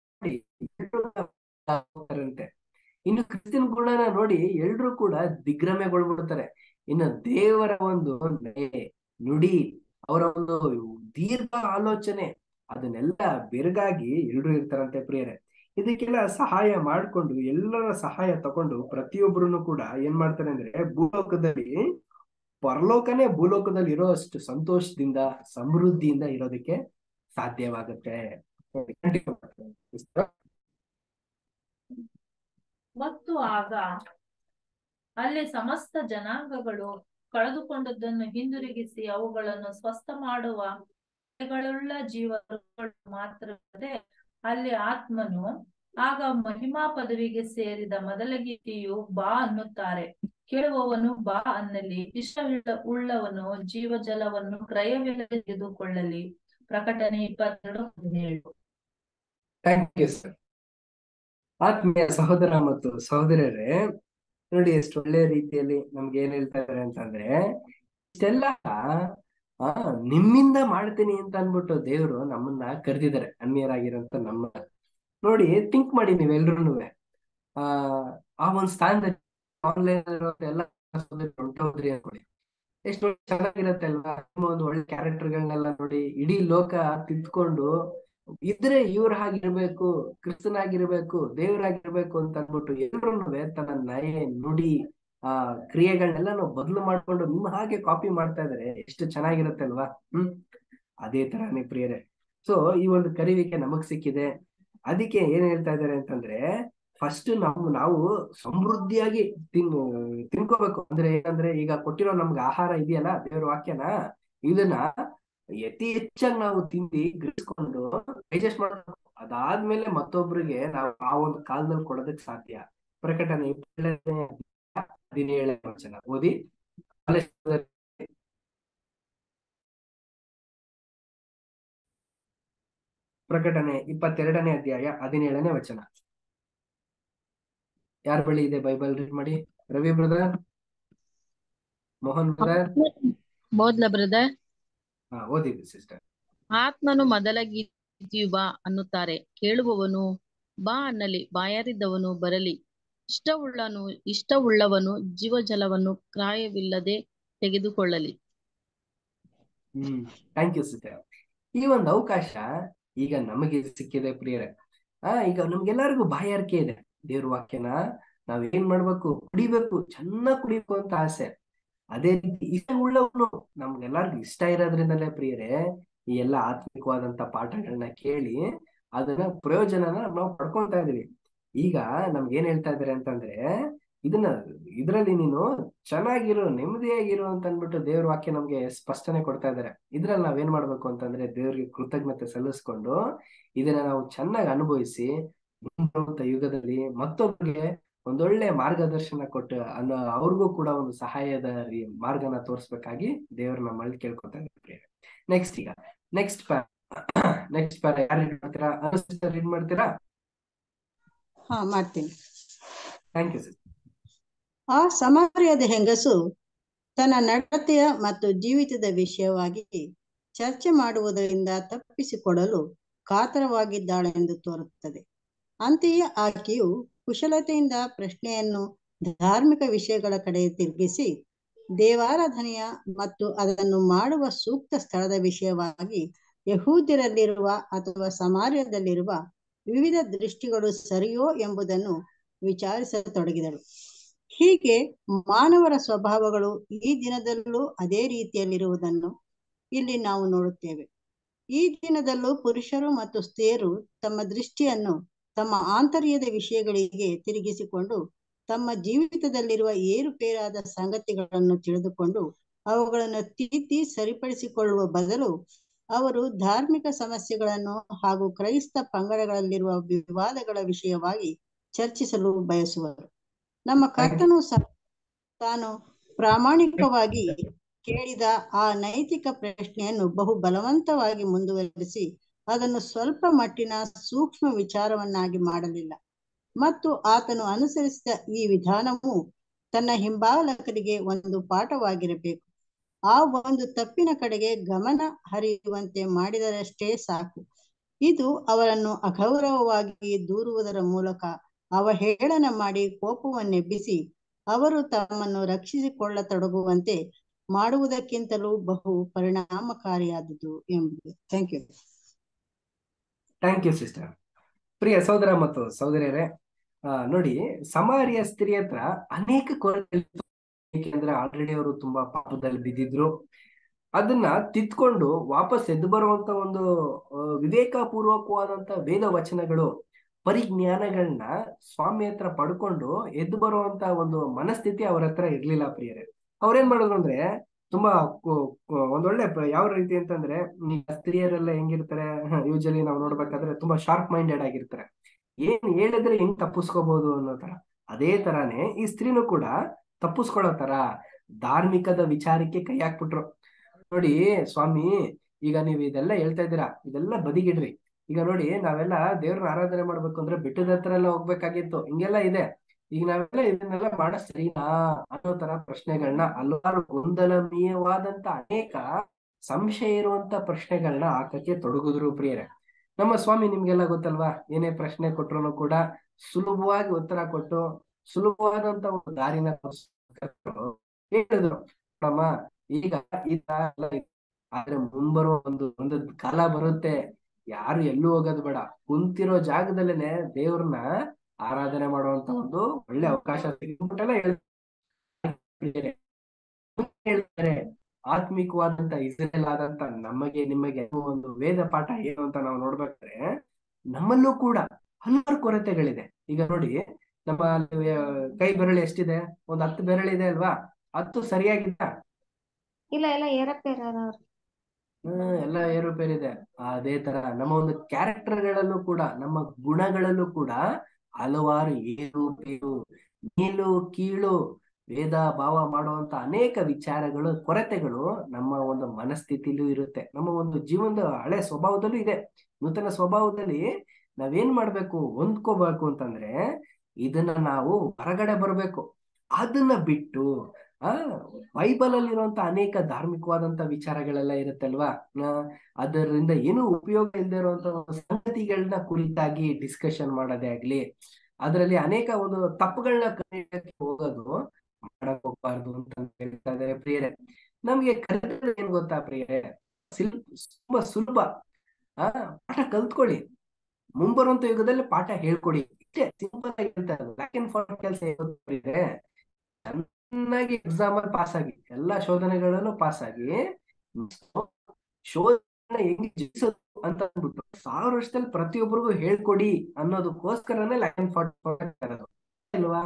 ಹೋಗ್ತಾರಂತೆ ಇನ್ನು ಕ್ರಿಸ್ತನ ಗುಣನ ನೋಡಿ ಎಲ್ರು ಕೂಡ ದಿಗ್ಭ್ರಮೆಗೊಳ್ಬಿಡ್ತಾರೆ ಇನ್ನು ದೇವರ ಒಂದು ನಡೆ, ನುಡಿ ಅವರ ಒಂದು ದೀರ್ಘ ಆಲೋಚನೆ ಅದನ್ನೆಲ್ಲ ಬೆರಗಾಗಿ ಎಲ್ರು ಇರ್ತಾರಂತೆ ಪ್ರಿಯರೇ ಇದಕ್ಕೆಲ್ಲ ಸಹಾಯ ಮಾಡ್ಕೊಂಡು ಎಲ್ಲರ ಸಹಾಯ ತಕೊಂಡು ಪ್ರತಿಯೊಬ್ಬರು ಕೂಡ ಏನ್ ಮಾಡ್ತಾರೆ ಅಂದ್ರೆ ಭೂಲೋಕದಲ್ಲಿ ಪರಲೋಕನೇ ಭೂಲೋಕದಲ್ಲಿ ಇರೋ ಅಷ್ಟು ಸಂತೋಷದಿಂದ ಸಮೃದ್ಧಿಯಿಂದ ಇರೋದಕ್ಕೆ ಸಾಧ್ಯವಾಗುತ್ತೆ ಮತ್ತು ಆಗ ಅಲ್ಲಿ ಸಮಸ್ತ ಜನಾಂಗಗಳು ಕಳೆದುಕೊಂಡದ್ದನ್ನು ಹಿಂದಿರುಗಿಸಿ ಅವುಗಳನ್ನು ಸ್ವಸ್ಥ ಮಾಡುವ ಕ್ರಿಯೆಗಳುಳ್ಳ ಜೀವಗಳು ಮಾತ್ರವಲ್ಲದೆ ಅಲ್ಲಿ ಆತ್ಮನು ಆಗ ಮಹಿಮಾ ಪದವಿಗೆ ಸೇರಿದ ಮೊದಲಗೀತಿಯು ಬಾ ಅನ್ನುತ್ತಾರೆ ಕೇಳುವವನು ಬಾ ಅನ್ನಲಿ ಇಷ್ಟವಿಲ್ಲ ಉಳ್ಳವನು ಜೀವಜಲವನ್ನು ಕ್ರಯವಿಲ್ಲದೆ ತೆಗೆದುಕೊಳ್ಳಲಿ ಪ್ರಕಟಣೆ ಇಪ್ಪತ್ತೆರಡು ಹದಿನೇಳು ಥ್ಯಾಂಕ್ ಯು ಸರ್ ಆತ್ಮೀಯ ಸಹೋದರ ಮತ್ತು ಸಹೋದರರೇ ನೋಡಿ ಎಷ್ಟು ಒಳ್ಳೆ ರೀತಿಯಲ್ಲಿ ನಮ್ಗೆ ಏನ್ ಹೇಳ್ತಾ ಇದಾರೆ ಅಂತಂದ್ರೆ ಇಷ್ಟೆಲ್ಲ ಆ ನಿಮ್ಮಿಂದ ಮಾಡ್ತೀನಿ ಅಂತ ಅನ್ಬಿಟ್ಟು ದೇವರು ನಮ್ಮನ್ನ ಕರೆದಿದ್ದಾರೆ ಅನ್ಯರಾಗಿರೋಂತ ನಮ್ಮನ್ನ ನೋಡಿ ಥಿಂಕ್ ಮಾಡಿ ನೀವೆಲ್ರು ಆ ಆ ಒಂದ್ ಸ್ಥಾನದಲ್ಲಿ ಆನ್ಲೈನ್ ಎಲ್ಲ ಹೊಂಟೋದ್ರಿ ಅನ್ಕೊಳ್ಳಿ ಎಷ್ಟು ಚೆನ್ನಾಗಿರತ್ತೆ ಅಲ್ವಾ ನಿಮ್ಮ ಒಂದು ಒಳ್ಳೆ ಕ್ಯಾರೆಕ್ಟರ್ಗಳನ್ನೆಲ್ಲ ನೋಡಿ ಇಡೀ ಲೋಕ ತಿದ್ಕೊಂಡು ಇದ್ರೆ ಇವ್ರ ಹಾಗಿರ್ಬೇಕು ಕ್ರಿಸ್ತನಾಗಿರ್ಬೇಕು ದೇವರಾಗಿರ್ಬೇಕು ಅಂತ ಅನ್ಬಿಟ್ಟು ಎಲ್ರು ತನ್ನ ನಯ ನುಡಿ ಆ ಕ್ರಿಯೆಗಳನ್ನೆಲ್ಲ ನಾವು ಬದಲು ಮಾಡ್ಕೊಂಡು ನಿಮ್ಮ ಹಾಗೆ ಕಾಪಿ ಮಾಡ್ತಾ ಇದಾರೆ ಎಷ್ಟು ಚೆನ್ನಾಗಿರುತ್ತೆ ಅಲ್ವಾ ಹ್ಮ್ ಅದೇ ತರಾನೇ ಪ್ರಿಯರೇ ಸೊ ಈ ಒಂದು ಕರಿವಿಕೆ ನಮಗ್ ಸಿಕ್ಕಿದೆ ಅದಕ್ಕೆ ಏನ್ ಹೇಳ್ತಾ ಇದಾರೆ ಅಂತಂದ್ರೆ ಫಸ್ಟ್ ನಾವು ನಾವು ಸಮೃದ್ಧಿಯಾಗಿ ತಿನ್ ತಿನ್ಕೋಬೇಕು ಅಂದ್ರೆ ಏನಂದ್ರೆ ಈಗ ಕೊಟ್ಟಿರೋ ನಮ್ಗೆ ಆಹಾರ ಇದೆಯಲ್ಲ ದೇವ್ರ ವಾಕ್ಯನ ಇದನ್ನ ಅತಿ ಹೆಚ್ಚಾಗಿ ನಾವು ತಿಂದು ಗ್ರಹಿಸ್ಕೊಂಡು ಡೈಜೆಸ್ಟ್ ಮಾಡಬೇಕು ಅದಾದ್ಮೇಲೆ ಮತ್ತೊಬ್ರಿಗೆ ನಾವು ಆ ಒಂದು ಕಾಲದಲ್ಲಿ ಕೊಡೋದಕ್ ಸಾಧ್ಯ ಪ್ರಕಟಣೆ ಇಪ್ಪತ್ತೇಳನೇ ಹದಿನೇಳನೇ ವಚನ ಓದಿ ಪ್ರಕಟಣೆ ಇಪ್ಪತ್ತೆರಡನೇ ಅಧ್ಯಾಯ ಹದಿನೇಳನೇ ವಚನ ಯಾರ ಬಳಿ ಇದೆ ಬೈಬಲ್ ರೀಡ್ ಮಾಡಿ Ravi brother Mohan brother Bodla brother ಹಾ ಓದಿ ಸಿಸ್ಟರ್ ಆತ್ಮನು ಮೊದಲಗಿದ್ದೀಯು ಬಾ ಅನ್ನುತ್ತಾರೆ ಕೇಳುವವನು ಬಾ ಅನ್ನಲಿ ಬಾಯಾರಿದ್ದವನು ಬರಲಿ ಇಷ್ಟವುಳ್ಳನು ಇಷ್ಟವುಳ್ಳವನು ಜೀವಜಲವನ್ನು ಕ್ರಾಯವಿಲ್ಲದೆ ತೆಗೆದುಕೊಳ್ಳಲಿ ಹ್ಮ್ ಥ್ಯಾಂಕ್ ಯು ಸಿಸ್ಟರ್ ಈ ಒಂದು ಅವಕಾಶ ಈಗ ನಮಗೆ ಸಿಕ್ಕಿದೆ ಪ್ರಿಯರೇ ಆ ಈಗ ನಮ್ಗೆಲ್ಲರಿಗೂ ಬಾಯಾರಿಕೆ ಇದೆ ದೇವ್ರ ವಾಕ್ಯನ ನಾವ್ ಏನ್ ಮಾಡ್ಬೇಕು ಕುಡಿಬೇಕು ಚೆನ್ನಾಗ್ ಕುಡಿಬೇಕು ಅಂತ ಆಸೆ ಅದೇ ರೀತಿ ಇಷ್ಟ ಉಳ್ಳವನು ನಮ್ಗೆಲ್ಲರಿಗೂ ಇಷ್ಟ ಇರೋದ್ರಿಂದಲೇ ಪ್ರಿಯರೇ ಈ ಎಲ್ಲ ಆತ್ಮಿಕವಾದಂತ ಪಾಠಗಳನ್ನ ಕೇಳಿ ಅದನ್ನ ಪ್ರಯೋಜನನ ನಾವು ಪಡ್ಕೊಂತಾ ಇದೀವಿ ಈಗ ನಮ್ಗೆ ಏನ್ ಹೇಳ್ತಾ ಇದಾರೆ ಅಂತಂದ್ರೆ ಇದನ್ನ ಇದ್ರಲ್ಲಿ ನೀನು ಚೆನ್ನಾಗಿರು ನೆಮ್ಮದಿಯಾಗಿರು ಅಂತ ಅಂದ್ಬಿಟ್ಟು ದೇವ್ರ ವಾಕ್ಯ ನಮ್ಗೆ ಸ್ಪಷ್ಟನೆ ಕೊಡ್ತಾ ಇದಾರೆ ಇದ್ರಲ್ಲಿ ನಾವೇನ್ ಮಾಡ್ಬೇಕು ಅಂತಂದ್ರೆ ದೇವ್ರಿಗೆ ಕೃತಜ್ಞತೆ ಸಲ್ಲಿಸ್ಕೊಂಡು ಇದನ್ನ ನಾವು ಚೆನ್ನಾಗಿ ಅನುಭವಿಸಿ ಮುಂಬರುವಂತ ಯುಗದಲ್ಲಿ ಮತ್ತೊಬ್ಬರಿಗೆ ಒಂದೊಳ್ಳೆ ಮಾರ್ಗದರ್ಶನ ಕೊಟ್ಟು ಅನ್ನೋ ಅವ್ರಿಗೂ ಕೂಡ ಒಂದು ಸಹಾಯದ ರೀ- ಮಾರ್ಗನ ತೋರಿಸ್ಬೇಕಾಗಿ ದೇವ್ರನ್ನ ಮಳ್ಳಿ ಕೇಳ್ಕೊತಾ ಇದ್ದಾರೆ ನೆಕ್ಸ್ಟ್ ಈಗ ನೆಕ್ಸ್ಟ್ ಪ್ಯಾರ ನೆಕ್ಸ್ಟ್ ಪ್ಯಾರ ಯಾರು ರೀಡ್ ಮಾಡ್ತೀರಾ ರೀಡ್ ಮಾಡ್ತೀರಾ ಹಾ ಮಾಡ್ತೀನಿ ಥ್ಯಾಂಕ್ ಯು ಸರ್ ಆ ಸಮಾರ್ಯದ ಹೆಂಗಸು ತನ್ನ ನಡತೆಯ ಮತ್ತು ಜೀವಿತದ ವಿಷಯವಾಗಿ ಚರ್ಚೆ ಮಾಡುವುದರಿಂದ ತಪ್ಪಿಸಿಕೊಡಲು ಕಾತರವಾಗಿದ್ದಾಳೆಂದು ತೋರುತ್ತದೆ ಅಂತೆಯೇ ಆಕೆಯು ಕುಶಲತೆಯಿಂದ ಪ್ರಶ್ನೆಯನ್ನು ಧಾರ್ಮಿಕ ವಿಷಯಗಳ ಕಡೆ ತಿರುಗಿಸಿ ದೇವಾರಾಧನೆಯ ಮತ್ತು ಅದನ್ನು ಮಾಡುವ ಸೂಕ್ತ ಸ್ಥಳದ ವಿಷಯವಾಗಿ ಯಹೂದ್ಯರಲ್ಲಿರುವ ಅಥವಾ ಸಮಾರ್ಯದಲ್ಲಿರುವ ವಿವಿಧ ದೃಷ್ಟಿಗಳು ಸರಿಯೋ ಎಂಬುದನ್ನು ವಿಚಾರಿಸತೊಡಗಿದಳು ಹೀಗೆ ಮಾನವರ ಸ್ವಭಾವಗಳು ಈ ದಿನದಲ್ಲೂ ಅದೇ ರೀತಿಯಲ್ಲಿರುವುದನ್ನು ಇಲ್ಲಿ ನಾವು ನೋಡುತ್ತೇವೆ ಈ ದಿನದಲ್ಲೂ ಪುರುಷರು ಮತ್ತು ಸ್ತ್ರೀಯರು ತಮ್ಮ ದೃಷ್ಟಿಯನ್ನು ತಮ್ಮ ಆಂತರ್ಯದ ವಿಷಯಗಳಿಗೆ ತಿರುಗಿಸಿಕೊಂಡು ತಮ್ಮ ಜೀವಿತದಲ್ಲಿರುವ ಏರುಪೇರಾದ ಸಂಗತಿಗಳನ್ನು ತಿಳಿದುಕೊಂಡು ಅವುಗಳನ್ನು ತಿದ್ದಿ ಸರಿಪಡಿಸಿಕೊಳ್ಳುವ ಬದಲು ಅವರು ಧಾರ್ಮಿಕ ಸಮಸ್ಯೆಗಳನ್ನು ಹಾಗೂ ಕ್ರೈಸ್ತ ಪಂಗಡಗಳಲ್ಲಿರುವ ವಿವಾದಗಳ ವಿಷಯವಾಗಿ ಚರ್ಚಿಸಲು ಬಯಸುವರು ನಮ್ಮ ಕರ್ತನು ಸಹ ತಾನು ಪ್ರಾಮಾಣಿಕವಾಗಿ ಕೇಳಿದ ಆ ನೈತಿಕ ಪ್ರಶ್ನೆಯನ್ನು ಬಹು ಬಲವಂತವಾಗಿ ಮುಂದುವರಿಸಿ ಅದನ್ನು ಸ್ವಲ್ಪ ಮಟ್ಟಿನ ಸೂಕ್ಷ್ಮ ವಿಚಾರವನ್ನಾಗಿ ಮಾಡಲಿಲ್ಲ ಮತ್ತು ಆತನು ಅನುಸರಿಸಿದ ಈ ವಿಧಾನವು ತನ್ನ ಹಿಂಬಾಲಕರಿಗೆ ಒಂದು ಪಾಠವಾಗಿರಬೇಕು ಆ ಒಂದು ತಪ್ಪಿನ ಕಡೆಗೆ ಗಮನ ಹರಿಯುವಂತೆ ಮಾಡಿದರಷ್ಟೇ ಸಾಕು ಇದು ಅವರನ್ನು ಅಗೌರವವಾಗಿ ದೂರುವುದರ ಮೂಲಕ ಅವಹೇಳನ ಮಾಡಿ ಕೋಪವನ್ನೆಬ್ಬಿಸಿ ಅವರು ತಮ್ಮನ್ನು ರಕ್ಷಿಸಿಕೊಳ್ಳತೊಡಗುವಂತೆ ಮಾಡುವುದಕ್ಕಿಂತಲೂ ಬಹು ಪರಿಣಾಮಕಾರಿಯಾದುದು ಎಂಬುದು thank you thank you sister ಪ್ರಿಯ ಸಹೋದರ ಮತ್ತು ಸಹೋದರಿಯರೇ ಆ, ನೋಡಿ ಸಮಾರಿಯ ಸ್ತ್ರೀ ಹತ್ರ ಅನೇಕ ಕೊರತೆ ಏಕೆಂದ್ರೆ ಆಲ್ರೆಡಿ ಅವರು ತುಂಬಾ ಪಾಪದಲ್ಲಿ ಬಿದ್ದಿದ್ರು ಅದನ್ನ ತಿದ್ಕೊಂಡು ವಾಪಸ್ ಎದ್ದು ಬರುವಂತ ಒಂದು ಆ, ವಿವೇಕಪೂರ್ವಕವಾದಂತ ವೇದ ವಚನಗಳು ಪರಿಜ್ಞಾನಗಳನ್ನ ಸ್ವಾಮಿ ಹತ್ರ ಪಡ್ಕೊಂಡು ಎದ್ದು ಬರುವಂತ ಒಂದು ಮನಸ್ಥಿತಿ ಅವ್ರ ಹತ್ರ ಇರ್ಲಿಲ್ಲ ಪ್ರಿಯರೇ ಅವ್ರೇನ್ ಮಾಡಿದ್ರು ಅಂದ್ರೆ ತುಂಬಾ ಕು- ಕು- ಒಂದೊಳ್ಳೆ ಪ್ರ- ಯಾವ ರೀತಿ ಅಂತಂದ್ರೆ ಈ ಸ್ತ್ರೀಯರೆಲ್ಲ ಹೆಂಗಿರ್ತಾರೆ ಯೂಶಲಿ ನಾವು ನೋಡ್ಬೇಕಾದ್ರೆ ತುಂಬಾ ಶಾರ್ಪ್ ಮೈಂಡೆಡ್ ಆಗಿರ್ತಾರೆ ಏನ್ ಹೇಳಿದ್ರೆ ಹೆಂಗ್ ತಪ್ಪಿಸ್ಕೋಬಹುದು ಅನ್ನೋ ತರ ಅದೇ ತರಾನೇ ಈ ಸ್ತ್ರೀನೂ ಕೂಡ ತಪ್ಪಿಸ್ಕೊಳ್ಳೋ ತರ ಧಾರ್ಮಿಕದ ವಿಚಾರಕ್ಕೆ ಕೈ ಹಾಕ್ಬಿಟ್ರು ನೋಡಿ ಸ್ವಾಮಿ ಈಗ ನೀವು ಇದೆಲ್ಲ ಹೇಳ್ತಾ ಇದ್ದೀರಾ ಇದೆಲ್ಲ ಬದಿಗಿಡ್ರಿ ಈಗ ನೋಡಿ ನಾವೆಲ್ಲ ದೇವ್ರನ್ನ ಆರಾಧನೆ ಮಾಡ್ಬೇಕು ಅಂದ್ರೆ ಬೆಟ್ಟದ ಹತ್ರ ಎಲ್ಲ ಹೋಗ್ಬೇಕಾಗಿತ್ತು ಹಿಂಗೆಲ್ಲ ಇದೆ ಈಗ ನಾವೆಲ್ಲ ಇದನ್ನೆಲ್ಲ ಮಾಡ ಸರಿನಾ ಅನ್ನೋ ತರ ಪ್ರಶ್ನೆಗಳನ್ನ ಹಲವಾರು ಗೊಂದಲಮೀಯವಾದಂತ ಅನೇಕ ಸಂಶಯ ಇರುವಂತ ಪ್ರಶ್ನೆಗಳನ್ನ ಹಾಕಕ್ಕೆ ತೊಡಗುದ್ರು ಪ್ರಿಯರೇ ನಮ್ಮ ಸ್ವಾಮಿ ನಿಮ್ಗೆಲ್ಲ ಗೊತ್ತಲ್ವಾ ಏನೇ ಪ್ರಶ್ನೆ ಕೊಟ್ರು ಕೂಡ ಸುಲಭವಾಗಿ ಉತ್ತರ ಕೊಟ್ಟು ಸುಲಭವಾದಂತ ಒಂದು ದಾರಿನ ತೋರ್ಸ್ಕೊಟ್ರು. ಹೇಳಿದ್ರು ನೋಡಮ್ಮ ಈಗ ಈ ತರ ಎಲ್ಲ ಇದೆ. ಆದ್ರೆ ಮುಂಬರುವ ಒಂದು ಒಂದು ಕಾಲ ಬರುತ್ತೆ ಯಾರು ಎಲ್ಲೂ ಹೋಗೋದು ಬೇಡ ಕುಂತಿರೋ ಜಾಗದಲ್ಲೇನೆ ದೇವ್ರನ್ನ ಆರಾಧನೆ ಮಾಡುವಂತ ಒಂದು ಒಳ್ಳೆ ಅವಕಾಶ ಸಿಗ್ಬಿಟ್ಟೆಲ್ಲ ಹೇಳ್ತಾರೆ ಹೇಳ್ತಾರೆ ಆತ್ಮಿಕವಾದಂತ ಇಸ್ರೇಲ್ ಆದಂತ ನಮಗೆ ನಿಮಗೆ ಒಂದು ವೇದ ಪಾಠ ಏನು ಅಂತ ನಾವು ನೋಡ್ಬೇಕಾದ್ರೆ ನಮ್ಮಲ್ಲೂ ಕೂಡ ಹಲವಾರು ಕೊರತೆಗಳಿದೆ ಈಗ ನೋಡಿ ನಮ್ಮ ಅಲ್ಲಿ, ಆ, ಕೈ ಬೆರಳು ಎಷ್ಟಿದೆ ಒಂದ್ ಹತ್ತು ಬೆರಳಿದೆ ಅಲ್ವಾ ಹತ್ತು ಸರಿಯಾಗಿದ್ದ ಇಲ್ಲ ಇಲ್ಲ ಏರಪ್ಪೇರ ಹ್ಮ್ ಎಲ್ಲ ಏರುಪೇರಿದೆ ಅದೇ ತರ ನಮ್ಮ ಒಂದು ಕ್ಯಾರೆಕ್ಟರ್ಗಳಲ್ಲೂ ಕೂಡ ನಮ್ಮ ಗುಣಗಳಲ್ಲೂ ಕೂಡ ಹಲವಾರು ಏರುಪೇರು ಮೇಲು ಕೀಳು ಭೇದ ಭಾವ ಮಾಡುವಂತ ಅನೇಕ ವಿಚಾರಗಳು ಕೊರತೆಗಳು ನಮ್ಮ ಒಂದು ಮನಸ್ಥಿತಿಲೂ ಇರುತ್ತೆ ನಮ್ಮ ಒಂದು ಜೀವನದ ಹಳೆ ಸ್ವಭಾವದಲ್ಲೂ ಇದೆ ನೂತನ ಸ್ವಭಾವದಲ್ಲಿ ನಾವೇನ್ ಮಾಡ್ಬೇಕು ಹೊಂದ್ಕೋಬೇಕು ಅಂತಂದ್ರೆ ಇದನ್ನ ನಾವು ಹೊರಗಡೆ ಬರ್ಬೇಕು ಅದನ್ನ ಬಿಟ್ಟು ಆ ಬೈಬಲ್ ಅಲ್ಲಿರುವಂತ ಅನೇಕ ಧಾರ್ಮಿಕವಾದಂತ ವಿಚಾರಗಳೆಲ್ಲ ಇರುತ್ತಲ್ವಾ ಆ, ಅದರಿಂದ ಏನು ಉಪಯೋಗ ಇಲ್ಲದೆ ಇರುವಂತ ಒಂದು ಸಂಗತಿಗಳನ್ನ ಕುರಿತಾಗಿ ಡಿಸ್ಕಷನ್ ಮಾಡೋದೇ ಆಗ್ಲಿ ಅದರಲ್ಲಿ ಅನೇಕ ಒಂದು ತಪ್ಪುಗಳನ್ನ ಕಂಡುಹಿಡಿಯಕ್ಕೆ ಹೋಗೋದು ಮಾಡಕ್ ಹೋಗ್ಬಾರ್ದು ಅಂತ ಹೇಳ್ತಾ ಇದಾರೆ ಪ್ರಿಯರೇ ನಮ್ಗೆ ಕಲಿತದ್ದು ಏನ್ ಗೊತ್ತಾ ಪ್ರಿಯರೇ ಸಿಲ್ ತುಂಬಾ ಸುಲಭ ಆ ಪಾಠ ಕಲ್ತ್ಕೊಳ್ಳಿ ಮುಂಬರುವಂತ ಯುಗದಲ್ಲಿ ಪಾಠ ಹೇಳ್ಕೊಡಿ ಇಷ್ಟೇ ಸಿಂಪಲ್ ಆಗಿ ಹೇಳ್ತಾ ಇರೋದು ಬ್ಯಾಕ್ ಅಂಡ್ ಫಾರ್ವರ್ಡ್ ಕೆಲಸ ಇದೆ ಚೆನ್ನಾಗಿ ಎಕ್ಸಾಮ್ ಅಲ್ಲಿ ಪಾಸ್ ಆಗಿ ಎಲ್ಲಾ ಶೋಧನೆಗಳಲ್ಲೂ ಪಾಸ್ ಆಗಿ ಶೋಧನೆ ಹೆಂಗ್ ಜಯಿಸೋದು ಅಂತ ಅಂದ್ಬಿಟ್ಟು ಸಾವಿರ ವರ್ಷದಲ್ಲಿ ಪ್ರತಿಯೊಬ್ಬರಿಗೂ ಹೇಳ್ಕೊಡಿ ಅನ್ನೋದಕ್ಕೋಸ್ಕರನೇ ಲ್ಯಾಕ್ ಅಂಡ್ ಫಾರ್ವರ್ಡ್ ಇರೋದು ಅಲ್ವಾ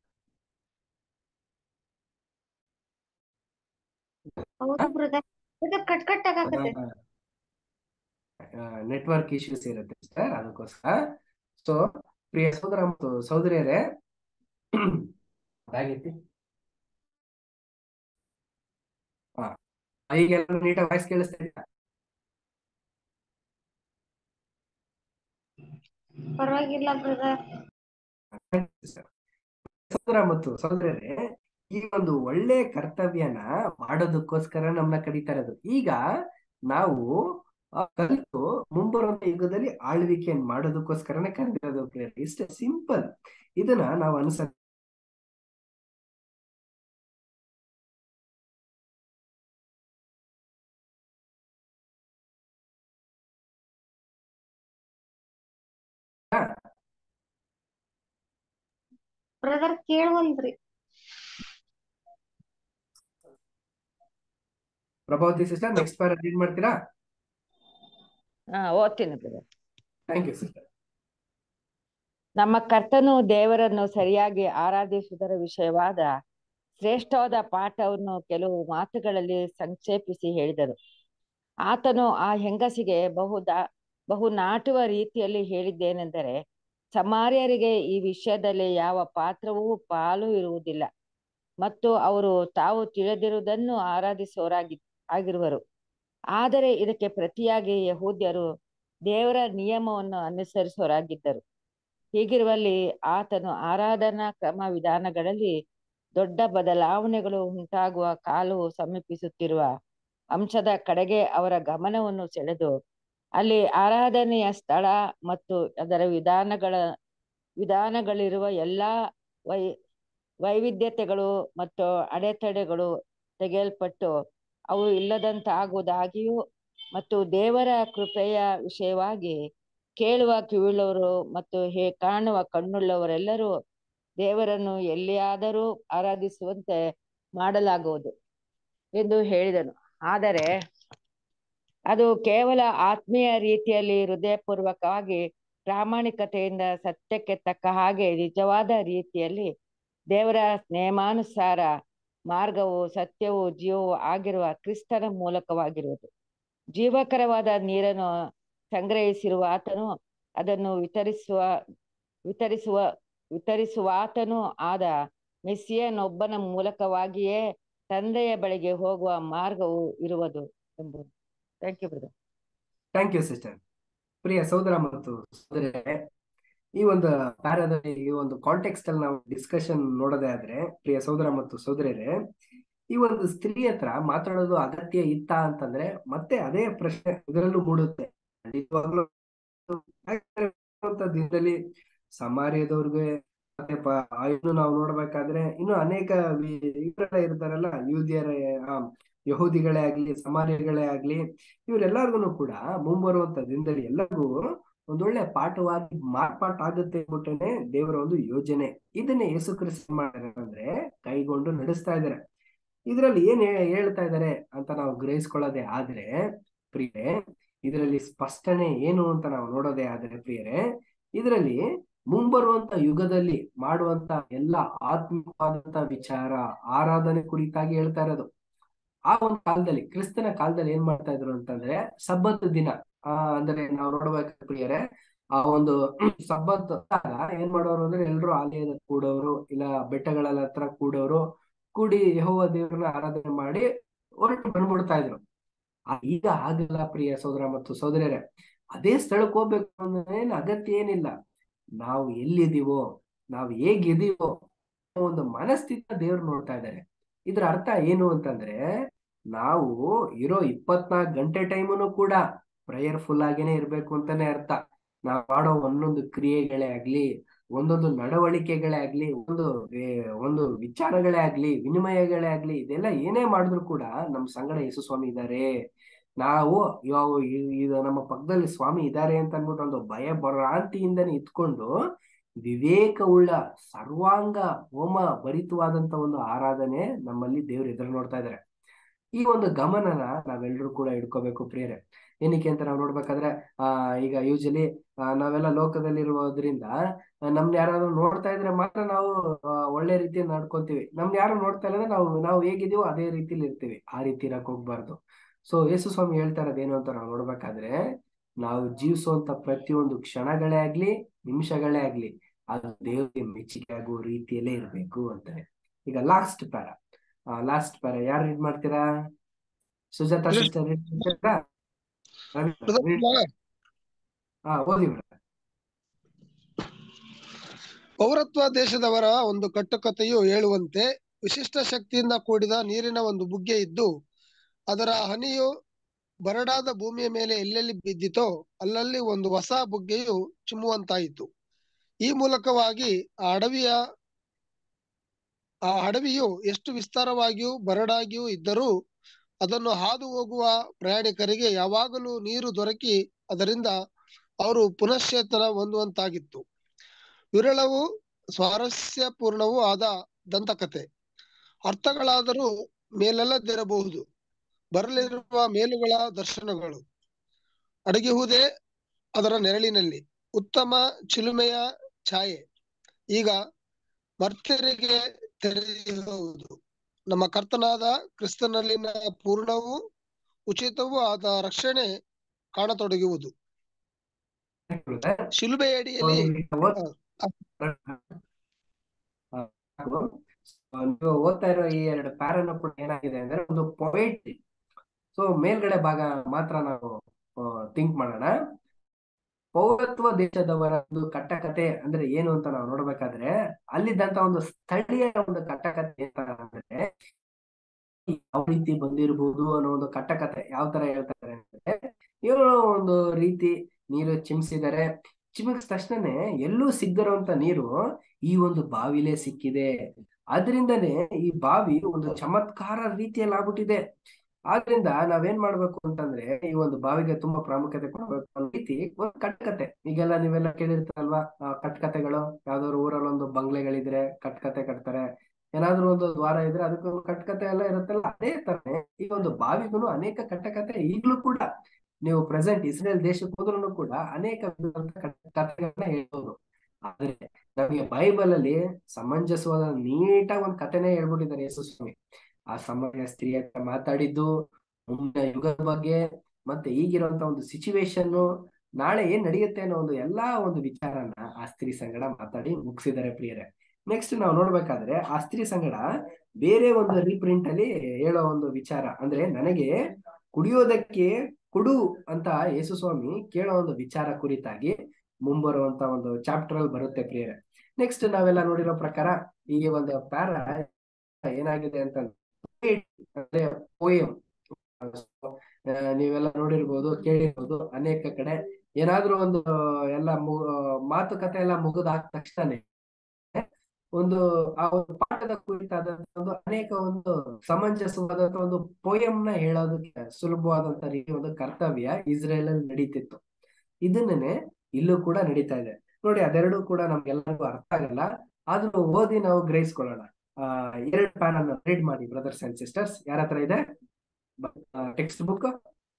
ಹೌದು ಬ್ರದರ್ ಬ್ರದರ್ ಕಟ್ ಕಟ್ ಆಗಾಕತ್ತೆ ನೆಟ್ವರ್ಕ್ ಇಶ್ಯೂಸ್ ಇರುತ್ತೆ ಸರ್ ಅದಕ್ಕೋಸ್ಕರ ಸೊ ಪ್ರಿಯ ಸಹೋದರ ಮತ್ತು ಸಹೋದರಿಯರೇ ಹಾಗೈತಿ ಹಾ ಈಗ ನೀಟಾಗಿ ವಾಯ್ಸ್ ಕೇಳಿಸ್ತಾ ಇದೆಯಾ ಪರವಾಗಿಲ್ಲ ಬ್ರದರ್ ಸರ್ ಸಹೋದರ ಮತ್ತು ಸಹೋದರರೇ ಈ ಒಂದು ಒಳ್ಳೆ ಕರ್ತವ್ಯನ ಮಾಡೋದಕ್ಕೋಸ್ಕರ ನಮ್ಮನ್ನ ಕರೀತಾ ಇರೋದು ಈಗ ನಾವು ಆ ಕಲಿತು ಮುಂಬರುವಂತ ಯುಗದಲ್ಲಿ ಆಳ್ವಿಕೆಯನ್ನು ಮಾಡೋದಕ್ಕೋಸ್ಕರನೇ ಕರೆದಿರೋದು ಇಷ್ಟೇ ಸಿಂಪಲ್ ಇದನ್ನ ನಾವು ಅನುಸರ ಬ್ರದರ್ ಕೇಳವಲ್ರಿ Prabhavathi sister next para read ಮಾಡ್ತೀರಾ ಹಾ ಓದ್ತೀನಿ ಬ್ರದರ್ ಥ್ಯಾಂಕ್ ಯು ಸಿಸ್ಟರ್ ನಮ್ಮ ಕರ್ತನು ದೇವರನ್ನು ಸರಿಯಾಗಿ ಆರಾಧಿಸುವುದರ ವಿಷಯವಾದ ಶ್ರೇಷ್ಠವಾದ ಪಾಠವನ್ನು ಕೆಲವು ಮಾತುಗಳಲ್ಲಿ ಸಂಕ್ಷೇಪಿಸಿ ಹೇಳಿದರು ಆತನು ಆ ಹೆಂಗಸಿಗೆ ಬಹು ದಾ ಬಹು ನಾಟುವ ರೀತಿಯಲ್ಲಿ ಹೇಳಿದ್ದೇನೆಂದರೆ ಸಮಾರ್ಯರಿಗೆ ಈ ವಿಷಯದಲ್ಲಿ ಯಾವ ಪಾತ್ರವೂ ಪಾಲು ಇರುವುದಿಲ್ಲ ಮತ್ತು ಅವರು ತಾವು ತಿಳಿದಿರುವುದನ್ನು ಆರಾಧಿಸುವವರಾಗಿ ಆಗಿರುವರು ಆದರೆ ಇದಕ್ಕೆ ಪ್ರತಿಯಾಗಿ ಯಹೂದ್ಯರು ದೇವರ ನಿಯಮವನ್ನು ಅನುಸರಿಸುವವರಾಗಿದ್ದರು ಹೀಗಿರುವಲ್ಲಿ ಆತನು ಆರಾಧನಾ ಕ್ರಮ ವಿಧಾನಗಳಲ್ಲಿ ದೊಡ್ಡ ಬದಲಾವಣೆಗಳು ಉಂಟಾಗುವ ಕಾಲವು ಸಮೀಪಿಸುತ್ತಿರುವ ಅಂಶದ ಕಡೆಗೆ ಅವರ ಗಮನವನ್ನು ಸೆಳೆದು ಅಲ್ಲಿ ಆರಾಧನೆಯ ಸ್ಥಳ ಮತ್ತು ಅದರ ವಿಧಾನಗಳ ವಿಧಾನಗಳಿರುವ ಎಲ್ಲಾ ವೈ ವೈವಿಧ್ಯತೆಗಳು ಮತ್ತು ಅಡೆತಡೆಗಳು ತೆಗೆಯಲ್ಪಟ್ಟು ಅವು ಇಲ್ಲದಂತಾಗುವುದಾಗಿಯೂ ಮತ್ತು ದೇವರ ಕೃಪೆಯ ವಿಷಯವಾಗಿ ಕೇಳುವ ಕಿವಿಯುಳ್ಳವರು ಮತ್ತು ಹೇ ಕಾಣುವ ಕಣ್ಣುಳ್ಳವರೆಲ್ಲರೂ ದೇವರನ್ನು ಎಲ್ಲಿಯಾದರೂ ಆರಾಧಿಸುವಂತೆ ಮಾಡಲಾಗುವುದು ಎಂದು ಹೇಳಿದನು ಆದರೆ ಅದು ಕೇವಲ ಆತ್ಮೀಯ ರೀತಿಯಲ್ಲಿ ಹೃದಯಪೂರ್ವಕವಾಗಿ ಪ್ರಾಮಾಣಿಕತೆಯಿಂದ ಸತ್ಯಕ್ಕೆ ತಕ್ಕ ಹಾಗೆ ನಿಜವಾದ ರೀತಿಯಲ್ಲಿ ದೇವರ ನೇಮಾನುಸಾರ ಮಾರ್ಗವು ಸತ್ಯವೂ ಜೀವವೂ ಆಗಿರುವ ಕ್ರಿಸ್ತನ ಮೂಲಕವಾಗಿರುವುದು ಜೀವಕರವಾದ ನೀರನ್ನು ಸಂಗ್ರಹಿಸಿರುವ ಆತನು ಅದನ್ನು ವಿತರಿಸುವ ವಿತರಿಸುವ ವಿತರಿಸುವಾತನೂ ಆದ ಮೆಸ್ಸಿಯನೊಬ್ಬನ ಮೂಲಕವಾಗಿಯೇ ತಂದೆಯ ಬಳಿಗೆ ಹೋಗುವ ಮಾರ್ಗವು ಇರುವುದು ಎಂಬುದು thank you brother thank you sister ಪ್ರಿಯ ಸಹೋದರ ಮತ್ತು ಸಹೋದರರೇ ಈ ಒಂದು ಕಾರ್ಯದಲ್ಲಿ ಈ ಒಂದು ಕಾಂಟೆಕ್ಸ್ಟ್ ಅಲ್ಲಿ ನಾವು ಡಿಸ್ಕಷನ್ ನೋಡೋದೇ ಆದ್ರೆ ಪ್ರಿಯ ಸಹೋದರ ಮತ್ತು ಸಹೋದರರೇ ಈ ಒಂದು ಸ್ತ್ರೀ ಹತ್ರ ಮಾತಾಡೋದು ಅಗತ್ಯ ಇತ್ತ ಅಂತಂದ್ರೆ ಮತ್ತೆ ಅದೇ ಪ್ರಶ್ನೆ ಇದರಲ್ಲೂ ಮೂಡುತ್ತೆ ಖಂಡಿತವಾಗ್ಲೂ ದಿನದಲ್ಲಿ ಸಮಾರ್ಯದವ್ರಿಗೆ ಮತ್ತೆ ಪ- ಆ ಇನ್ನು ನಾವು ನೋಡ್ಬೇಕಾದ್ರೆ ಇನ್ನು ಅನೇಕ ವಿ- ಇವರೆಲ್ಲ ಇರ್ತಾರಲ್ಲ ಯೂದಿಯರ ಆ, ಯಹೂದಿಗಳೇ ಆಗ್ಲಿ ಸಮಾರ್ಯಗಳೇ ಆಗ್ಲಿ ಇವರೆಲ್ಲರಿಗೂ ಕೂಡ ಮುಂಬರುವಂತ ದಿನದಲ್ಲಿ ಎಲ್ಲರಿಗೂ ಒಂದೊಳ್ಳೆ ಪಾಠವಾಗಿ ಮಾರ್ಪಾಟ್ ಆಗುತ್ತೆ ಅಂದ್ಬಿಟ್ಟೇನೆ ದೇವರ ಒಂದು ಯೋಜನೆ ಇದನ್ನೇ ಯೇಸು ಕ್ರಿಸ್ತ ಮಾಡ್ತಾರೆ ಅಂದ್ರೆ ಕೈಗೊಂಡು ನಡೆಸ್ತಾ ಇದ್ದಾರೆ ಇದರಲ್ಲಿ ಏನ್ ಹೇ- ಹೇಳ್ತಾ ಇದ್ದಾರೆ ಅಂತ ನಾವು ಗ್ರಹಿಸ್ಕೊಳ್ಳೋದೇ ಆದ್ರೆ ಪ್ರಿಯರೇ ಇದರಲ್ಲಿ ಸ್ಪಷ್ಟನೆ ಏನು ಅಂತ ನಾವು ನೋಡೋದೇ ಆದ್ರೆ ಪ್ರಿಯರೇ ಇದರಲ್ಲಿ ಮುಂಬರುವಂತ ಯುಗದಲ್ಲಿ ಮಾಡುವಂತ ಎಲ್ಲ ಆತ್ಮಿಕವಾದಂತ ವಿಚಾರ ಆರಾಧನೆ ಕುರಿತಾಗಿ ಹೇಳ್ತಾ ಇರೋದು ಆ ಒಂದು ಕಾಲದಲ್ಲಿ ಕ್ರಿಸ್ತನ ಕಾಲದಲ್ಲಿ ಏನ್ ಮಾಡ್ತಾ ಇದ್ರು ಅಂತಂದ್ರೆ ಸಬ್ಬತ್ ದಿನ ಆ ಅಂದ್ರೆ ನಾವು ನೋಡ್ಬೇಕು ಪ್ರಿಯರೇ ಆ ಒಂದು ಸಬ್ಬತ್ ಆದಾಗ ಏನ್ ಮಾಡೋರು ಅಂದ್ರೆ ಎಲ್ರು ಆಲಯದ ಕೂಡೋರು ಇಲ್ಲ ಬೆಟ್ಟಗಳ ಹತ್ರ ಕೂಡೋರು ಕೂಡಿ ಯೆಹೋವ ದೇವರನ್ನ ಆರಾಧನೆ ಮಾಡಿ ಹೊರಟು ಬಂದ್ಬಿಡ್ತಾ ಇದ್ರು ಆ, ಈಗ ಆಗಲ್ಲ ಪ್ರಿಯ ಸಹೋದರ ಮತ್ತು ಸಹೋದರರೇ ಅದೇ ಸ್ಥಳಕ್ಕೆ ಹೋಗ್ಬೇಕು ಅಂದ್ರೆ ಏನ್ ಅಗತ್ಯ ಏನಿಲ್ಲ ನಾವು ಎಲ್ಲಿದೀವೋ ನಾವು ಹೇಗಿದೀವೋ ಅನ್ನೋ ಒಂದು ಮನಸ್ಥಿತಿ ದೇವ್ರು ನೋಡ್ತಾ ಇದ್ದಾರೆ ಇದ್ರ ಅರ್ಥ ಏನು ಅಂತಂದ್ರೆ ನಾವು ಇರೋ ಇಪ್ಪತ್ನಾಲ್ಕು ಗಂಟೆ ಟೈಮನು ಕೂಡ ಪ್ರೇಯರ್ಫುಲ್ ಆಗೇನೆ ಇರ್ಬೇಕು ಅಂತಾನೆ ಅರ್ಥ ನಾವು ಮಾಡೋ ಒಂದೊಂದು ಕ್ರಿಯೆಗಳೇ ಆಗ್ಲಿ ಒಂದೊಂದು ನಡವಳಿಕೆಗಳೇ ಆಗ್ಲಿ ಒಂದು ಏ, ಒಂದು ವಿಚಾರಗಳೇ ಆಗ್ಲಿ ವಿನಿಮಯಗಳೇ ಆಗ್ಲಿ ಇದೆಲ್ಲ ಏನೇ ಮಾಡಿದ್ರು ಕೂಡ ನಮ್ ಸಂಗಡ ಯೇಸು ಸ್ವಾಮಿ ಇದ್ದಾರೆ ನಾವು ಯಾವ ಇ- ಇದು ನಮ್ಮ ಪಕ್ಕದಲ್ಲಿ ಸ್ವಾಮಿ ಇದ್ದಾರೆ ಅಂತ ಅನ್ಬಿಟ್ಟು ಒಂದು ಭಯ ಭ್ರಾಂತಿಯಿಂದನೇ ಇತ್ಕೊಂಡು ವಿವೇಕವುಳ್ಳ ಸರ್ವಾಂಗ ಹೋಮ ಭರಿತವಾದಂತ ಒಂದು ಆರಾಧನೆ ನಮ್ಮಲ್ಲಿ ದೇವ್ರು ಎದುರು ನೋಡ್ತಾ ಇದ್ದಾರೆ ಈ ಒಂದು ಗಮನನ ನಾವೆಲ್ಲರೂ ಕೂಡ ಇಟ್ಕೋಬೇಕು ಪ್ರಿಯರೇ ಏನಕ್ಕೆ ಅಂತ ನಾವು ನೋಡ್ಬೇಕಾದ್ರೆ ಆ ಈಗ ಯೂಶಲಿ ನಾವೆಲ್ಲ ಲೋಕದಲ್ಲಿರುವುದರಿಂದ ನಮ್ನ ಯಾರಾದ್ರೂ ನೋಡ್ತಾ ಇದ್ರೆ ಮಾತ್ರ ನಾವು ಆ, ಒಳ್ಳೆ ರೀತಿಯಲ್ಲಿ ನಡ್ಕೊಂತೀವಿ ನಮ್ನ ಯಾರು ನೋಡ್ತಾ ಇಲ್ಲ ಅಂದ್ರೆ ನಾವು ನಾವು ಹೇಗಿದೀವೋ ಅದೇ ರೀತಿಲಿ ಇರ್ತೀವಿ ಆ ರೀತಿ ಇರಕ್ ಹೋಗ್ಬಾರ್ದು ಸೊ ಯೇಸು ಸ್ವಾಮಿ ಹೇಳ್ತಾ ಇರೋದು ಏನು ಅಂತ ನಾವು ನೋಡ್ಬೇಕಾದ್ರೆ ನಾವು ಜೀವಿಸುವಂತ ಪ್ರತಿಯೊಂದು ಕ್ಷಣಗಳೇ ಆಗ್ಲಿ ನಿಮಿಷಗಳೇ ಆಗ್ಲಿ ಅದು ದೇವರಿಗೆ ಮೆಚ್ಚುಗೆ ಆಗುವ ರೀತಿಯಲ್ಲೇ ಇರ್ಬೇಕು ಅಂತಾರೆ ಈಗ ಲಾಸ್ಟ್ ಪ್ಯಾರ ಲಾಸ್ಟ್ ಪ್ಯಾರ ಯಾರು ರೀಡ್ ಮಾಡ್ತೀರಾ ಸುಜಾತಾ Yes. ಸಿಸ್ಟರ್ ರೀಡ್ ಮಾಡ್ತೀರಾ ರವಿ sir, Brother, read- ಇವಾಗ ಹಾ ಓದಿ brother. ಪೌರತ್ವ ದೇಶದವರ ಒಂದು ಕಟ್ಟುಕತೆಯು ಹೇಳುವಂತೆ ವಿಶಿಷ್ಟ ಶಕ್ತಿಯಿಂದ ಕೂಡಿದ ನೀರಿನ ಒಂದು ಬುಗ್ಗೆ ಇದ್ದು ಅದರ ಹನಿಯು ಬರಡಾದ ಭೂಮಿಯ ಮೇಲೆ ಎಲ್ಲೆಲ್ಲಿ ಬಿದ್ದಿತೋ ಅಲ್ಲಲ್ಲಿ ಒಂದು ಹೊಸ ಬುಗ್ಗೆಯು ಚಿಮ್ಮುವಂತಾಯಿತು ಈ ಮೂಲಕವಾಗಿ ಆ ಅಡವಿಯ ಆ ಅಡವಿಯು ಎಷ್ಟು ವಿಸ್ತಾರವಾಗಿಯೂ ಬರಡಾಗಿಯೂ ಇದ್ದರೂ ಅದನ್ನು ಹಾದು ಹೋಗುವ ಪ್ರಯಾಣಿಕರಿಗೆ ಯಾವಾಗಲೂ ನೀರು ದೊರಕಿ ಅದರಿಂದ ಅವರು ಪುನಶ್ಚೇತನ ಹೊಂದುವಂತಾಗಿತ್ತು ವಿರಳವೂ ಸ್ವಾರಸ್ಯಪೂರ್ಣವೂ ಆದ ದಂತಕತೆ ಅರ್ಥಗಳಾದರೂ ಮೇಲೆಲ್ಲದಿರಬಹುದು ಬರಲಿರುವ ಮೇಲುಗಳ ದರ್ಶನಗಳು ಅಡಗಿಹುದೇ ಅದರ ನೆರಳಿನಲ್ಲಿ ಉತ್ತಮ ಚಿಲುಮೆಯ ಛಾಯೆ ಈಗ ಮರ್ತ್ಯರಿಗೆ ತೆರೆಯುವುದು ನಮ್ಮ ಕರ್ತನಾದ ಕ್ರಿಸ್ತನಲ್ಲಿನ ಪೂರ್ಣವೂ ಉಚಿತವೂ ಆದ ರಕ್ಷಣೆ ಕಾಣತೊಡಗುವುದು ಶಿಲುಬೆಯಡಿಯಲ್ಲಿ ನೀವು ಓದ್ತಾ ಇರೋ ಈ ಎರಡು ಪ್ಯಾರನ್ನು ಕೂಡ ಏನಾಗಿದೆ ಅಂದ್ರೆ ಒಂದು ಪೊಯೆಟ್ರಿ ಸೊ ಮೇಲ್ಗಡೆ ಭಾಗ ಮಾತ್ರ ನಾವು ಥಿಂಕ್ ಮಾಡೋಣ ಪೌರತ್ವ ದೇಶದವರ ಒಂದು ಕಟ್ಟಕತೆ ಅಂದ್ರೆ ಏನು ಅಂತ ನಾವು ನೋಡ್ಬೇಕಾದ್ರೆ ಅಲ್ಲಿದ್ದಂತ ಒಂದು ಸ್ಥಳೀಯ ಒಂದು ಕಟ್ಟಕತೆ ಏನ್ ಅಂದ್ರೆ ಯಾವ ರೀತಿ ಬಂದಿರಬಹುದು ಅನ್ನೋ ಒಂದು ಕಟ್ಟಕತೆ ಯಾವ ತರ ಹೇಳ್ತಾರೆ ಅಂದ್ರೆ ಇವರು ಒಂದು ರೀತಿ ನೀರು ಚಿಮ್ಸಿದ್ದಾರೆ ಚಿಮುಕ್ಸ್ ತಕ್ಷಣನೇ ಎಲ್ಲೂ ಸಿಗದಿರುವಂತ ನೀರು ಈ ಒಂದು ಬಾವಿಲೇ ಸಿಕ್ಕಿದೆ ಆದ್ರಿಂದನೇ ಈ ಬಾವಿ ಒಂದು ಚಮತ್ಕಾರ ರೀತಿಯಲ್ಲಿ ಆಗ್ಬಿಟ್ಟಿದೆ ಆದ್ರಿಂದ ನಾವೇನ್ ಮಾಡ್ಬೇಕು ಅಂತಂದ್ರೆ ಈ ಒಂದು ಬಾವಿಗೆ ತುಂಬಾ ಪ್ರಾಮುಖ್ಯತೆ ಕೊಡಬೇಕು ಅನ್ನೋ ರೀತಿ ಒಂದು ಕಟ್ಕತೆ ಈಗೆಲ್ಲ ನೀವೆಲ್ಲ ಕೇಳಿರ್ತಾರಲ್ವಾ ಆ ಕಟ್ಕತೆಗಳು ಯಾವ್ದಾದ್ರು ಊರಲ್ಲಿ ಒಂದು ಬಂಗ್ಲೆಗಳಿದ್ರೆ ಕಟ್ಕತೆ ಕಟ್ತಾರೆ ಏನಾದ್ರೂ ಒಂದು ದ್ವಾರ ಇದ್ರೆ ಅದಕ್ಕೊಂದು ಕಟ್ಕತೆ ಎಲ್ಲ ಇರುತ್ತಲ್ಲ ಅದೇ ತರನೇ ಈ ಒಂದು ಬಾವಿಗೂ ಅನೇಕ ಕಟ್ಟಕತೆ ಈಗ್ಲೂ ಕೂಡ ನೀವು ಪ್ರೆಸೆಂಟ್ ಇಸ್ರೇಲ್ ದೇಶಕ್ಕೆ ಹೋದ್ರು ಕೂಡ ಅನೇಕ ವಿಧವಾದ ಕಥೆಗಳನ್ನ ಹೇಳ್ಬೋದು ಆದ್ರೆ ನಮಗೆ ಬೈಬಲ್ ಅಲ್ಲಿ ಸಮಂಜಸವಾದ ನೀಟಾಗಿ ಒಂದ್ ಕಥೆನೇ ಹೇಳ್ಬಿಟ್ಟಿದ್ದಾರೆ ಯೇಸು ಸ್ವಾಮಿ ಆ ಸಮಯ ಸ್ತ್ರೀ ಹತ್ರ ಮಾತಾಡಿದ್ದು ಮುಂದಿನ ಯುಗದ ಬಗ್ಗೆ ಮತ್ತೆ ಈಗಿರುವಂತ ಒಂದು ಸಿಚುವೇಶನ್ ನಾಳೆ ಏನ್ ನಡೆಯುತ್ತೆ ಅನ್ನೋ ಒಂದು ಎಲ್ಲಾ ಒಂದು ವಿಚಾರನ ಆ ಸ್ತ್ರೀ ಸಂಗಡ ಮಾತಾಡಿ ಮುಗಿಸಿದ್ದಾರೆ ಪ್ರಿಯರೇ ನೆಕ್ಸ್ಟ್ ನಾವು ನೋಡ್ಬೇಕಾದ್ರೆ ಆ ಸ್ತ್ರೀ ಸಂಗಡ ಬೇರೆ ಒಂದು ರೀಪ್ರಿಂಟ್ ಅಲ್ಲಿ ಹೇಳೋ ಒಂದು ವಿಚಾರ ಅಂದ್ರೆ ನನಗೆ ಕುಡಿಯೋದಕ್ಕೆ ಕುಡು ಅಂತ ಯೇಸು ಸ್ವಾಮಿ ಕೇಳೋ ಒಂದು ವಿಚಾರ ಕುರಿತಾಗಿ ಮುಂಬರುವಂತ ಒಂದು ಚಾಪ್ಟರ್ ಅಲ್ಲಿ ಬರುತ್ತೆ ಪ್ರಿಯರೇ ನೆಕ್ಸ್ಟ್ ನಾವೆಲ್ಲ ನೋಡಿರೋ ಪ್ರಕಾರ ಈ ಒಂದು ಪ್ಯಾರ ಏನಾಗಿದೆ ಅಂತ ಅಂದ್ರೆ ಪೋಯಂ ನೀವೆಲ್ಲ ನೋಡಿರ್ಬೋದು ಕೇಳಿರ್ಬೋದು ಅನೇಕ ಕಡೆ ಏನಾದ್ರೂ ಒಂದು ಎಲ್ಲ ಮಾತುಕತೆ ಎಲ್ಲ ಮುಗಿದಾದ ತಕ್ಷಣ ಒಂದು ಆ ಒಂದು ಪಾಠದ ಕುರಿತಾದಂತ ಒಂದು ಅನೇಕ ಒಂದು ಸಮಂಜಸವಾದಂತ ಒಂದು ಪೋಯಂ ನ ಹೇಳೋದಕ್ಕೆ ಸುಲಭವಾದಂತ ರೀತಿ ಒಂದು ಕರ್ತವ್ಯ ಇಸ್ರೇಲ್ ಅಲ್ಲಿ ನಡೀತಿತ್ತು ಇದನ್ನೇ ಇಲ್ಲೂ ಕೂಡ ನಡೀತಾ ಇದೆ ನೋಡಿ ಅದೆರಡೂ ಕೂಡ ನಮ್ಗೆಲ್ಲರಿಗೂ ಅರ್ಥ ಆಗಲ್ಲ ಆದ್ರೂ ಓದಿ ನಾವು ಗ್ರಹಿಸ್ಕೊಳ್ಳೋಣ ಆ ಎರಡು ಪ್ಯಾನ್ ಅನ್ನು ರೀಡ್ ಮಾಡಿ ಬ್ರದರ್ಸ್ ಅಂಡ್ ಸಿಸ್ಟರ್ಸ್ ಯಾರ ಹತ್ರ ಇದೆ ಟೆಕ್ಸ್ಟ್ ಬುಕ್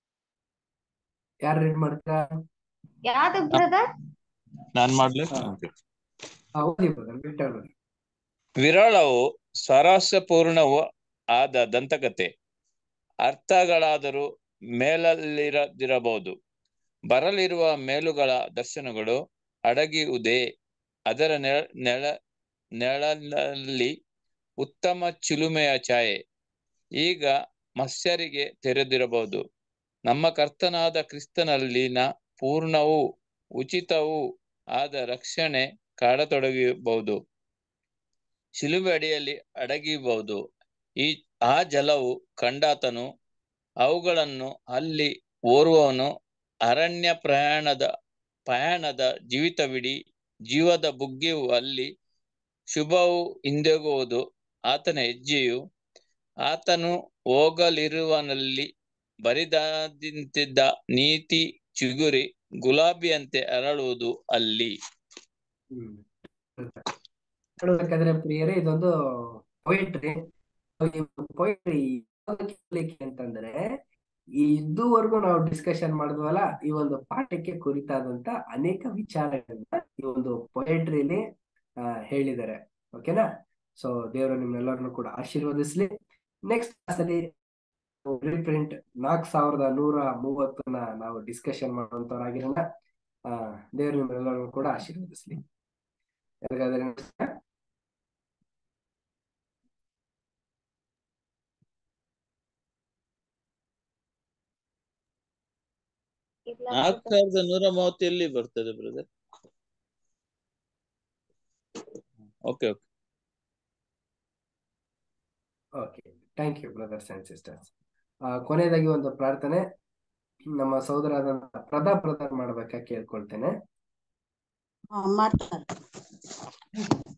ಯಾರು ರೀಡ್ ಮಾಡ್ತೀರಾ ಯಾವ್ದು ಬ್ರದರ್ ನಾನ್ ಮಾಡ್ಲಿ ಓದಿ ಬ್ರದರ್ ಬಿಟ್ಟು ವಿರಳವು ಸ್ವರಸ್ಯಪೂರ್ಣವೂ ಆದ ದಂತಕತೆ ಅರ್ಥಗಳಾದರೂ ಮೇಲಲ್ಲಿರದಿರಬಹುದು ಬರಲಿರುವ ಮೇಲುಗಳ ದರ್ಶನಗಳು ಅಡಗಿಯುವುದೇ ಅದರ ನೆಳ ನೆಳ ನೆಳನಲ್ಲಿ ಉತ್ತಮ ಚಿಲುಮೆಯ ಛಾಯೆ ಈಗ ಮತ್ಸ್ಯರಿಗೆ ತೆರೆದಿರಬಹುದು ನಮ್ಮ ಕರ್ತನಾದ ಕ್ರಿಸ್ತನಲ್ಲಿನ ಪೂರ್ಣವೂ ಉಚಿತವೂ ಆದ ರಕ್ಷಣೆ ಕಾಡತೊಡಗಬಹುದು ಶಿಲುಬೆ ಅಡಿಯಲ್ಲಿ ಅಡಗಿಬಹುದು ಈ ಆ ಜಲವು ಕಂಡಾತನು ಅವುಗಳನ್ನು ಅಲ್ಲಿ ಓರ್ವವನು ಅರಣ್ಯ ಪ್ರಯಾಣದ ಪ್ರಯಾಣದ ಜೀವಿತವಿಡಿ ಜೀವದ ಬುಗ್ಗೆಯು ಅಲ್ಲಿ ಶುಭವು ಹಿಂದೆಗುವುದು ಆತನ ಹೆಜ್ಜೆಯು ಆತನು ಹೋಗಲಿರುವನಲ್ಲಿ ಬರಿದಾದಿಂತಿದ್ದ ನೀತಿ ಚಿಗುರಿ ಗುಲಾಬಿಯಂತೆ ಅರಳುವುದು ಅಲ್ಲಿ ನೋಡ್ಬೇಕಾದ್ರೆ ಪ್ರಿಯರೇ ಇದೊಂದು ಪೊಯಿಟ್ರಿ ಪೊಯಿಟ್ರಿ ಅಂತಂದ್ರೆ ಇದುವರೆಗೂ ನಾವು ಡಿಸ್ಕಷನ್ ಮಾಡಿದ್ವಲ್ಲ ಈ ಒಂದು ಪಾಠಕ್ಕೆ ಕುರಿತಾದಂತ ಅನೇಕ ವಿಚಾರಗಳನ್ನ ಈ ಒಂದು ಪೊಯೆಟ್ರಿಲಿ ಹೇಳಿದ್ದಾರೆ ಓಕೆನಾ ಸೊ ದೇವರು ನಿಮ್ಮೆಲ್ಲರನ್ನು ಕೂಡ ಆಶೀರ್ವದಿಸ್ಲಿ ನೆಕ್ಸ್ಟ್ ಕ್ಲಾಸಲ್ಲಿ ರೀಪ್ರಿಂಟ್ ನಾಲ್ಕ್ ಸಾವಿರದ ನೂರ ಮೂವತ್ತನ್ನ ನಾವು ಡಿಸ್ಕಷನ್ ಮಾಡುವಂತವರಾಗಿರೋಣ ಆ ದೇವರು ನಿಮ್ಮೆಲ್ಲರನ್ನು ಕೂಡ ಆಶೀರ್ವದಿಸ್ಲಿ ಯಾರಿಗಾದ್ರೆ ನಾಲ್ಕು ಸಾವಿರದ ನೂರ ಮೂವತ್ತು ಎಲ್ಲಿ ಬರ್ತದೆ brother okay okay okay thank you brothers and sisters ಕೊನೆಯದಾಗಿ ಒಂದು ಪ್ರಾರ್ಥನೆ ನಮ್ಮ ಸಹೋದರಾದಂತ ಪ್ರತಾಪ್ ಬ್ರದರ್ ಮಾಡ್ಬೇಕಾ ಕೇಳ್ಕೊಳ್ತೇನೆ ಮಾಡ್ತಾರೆ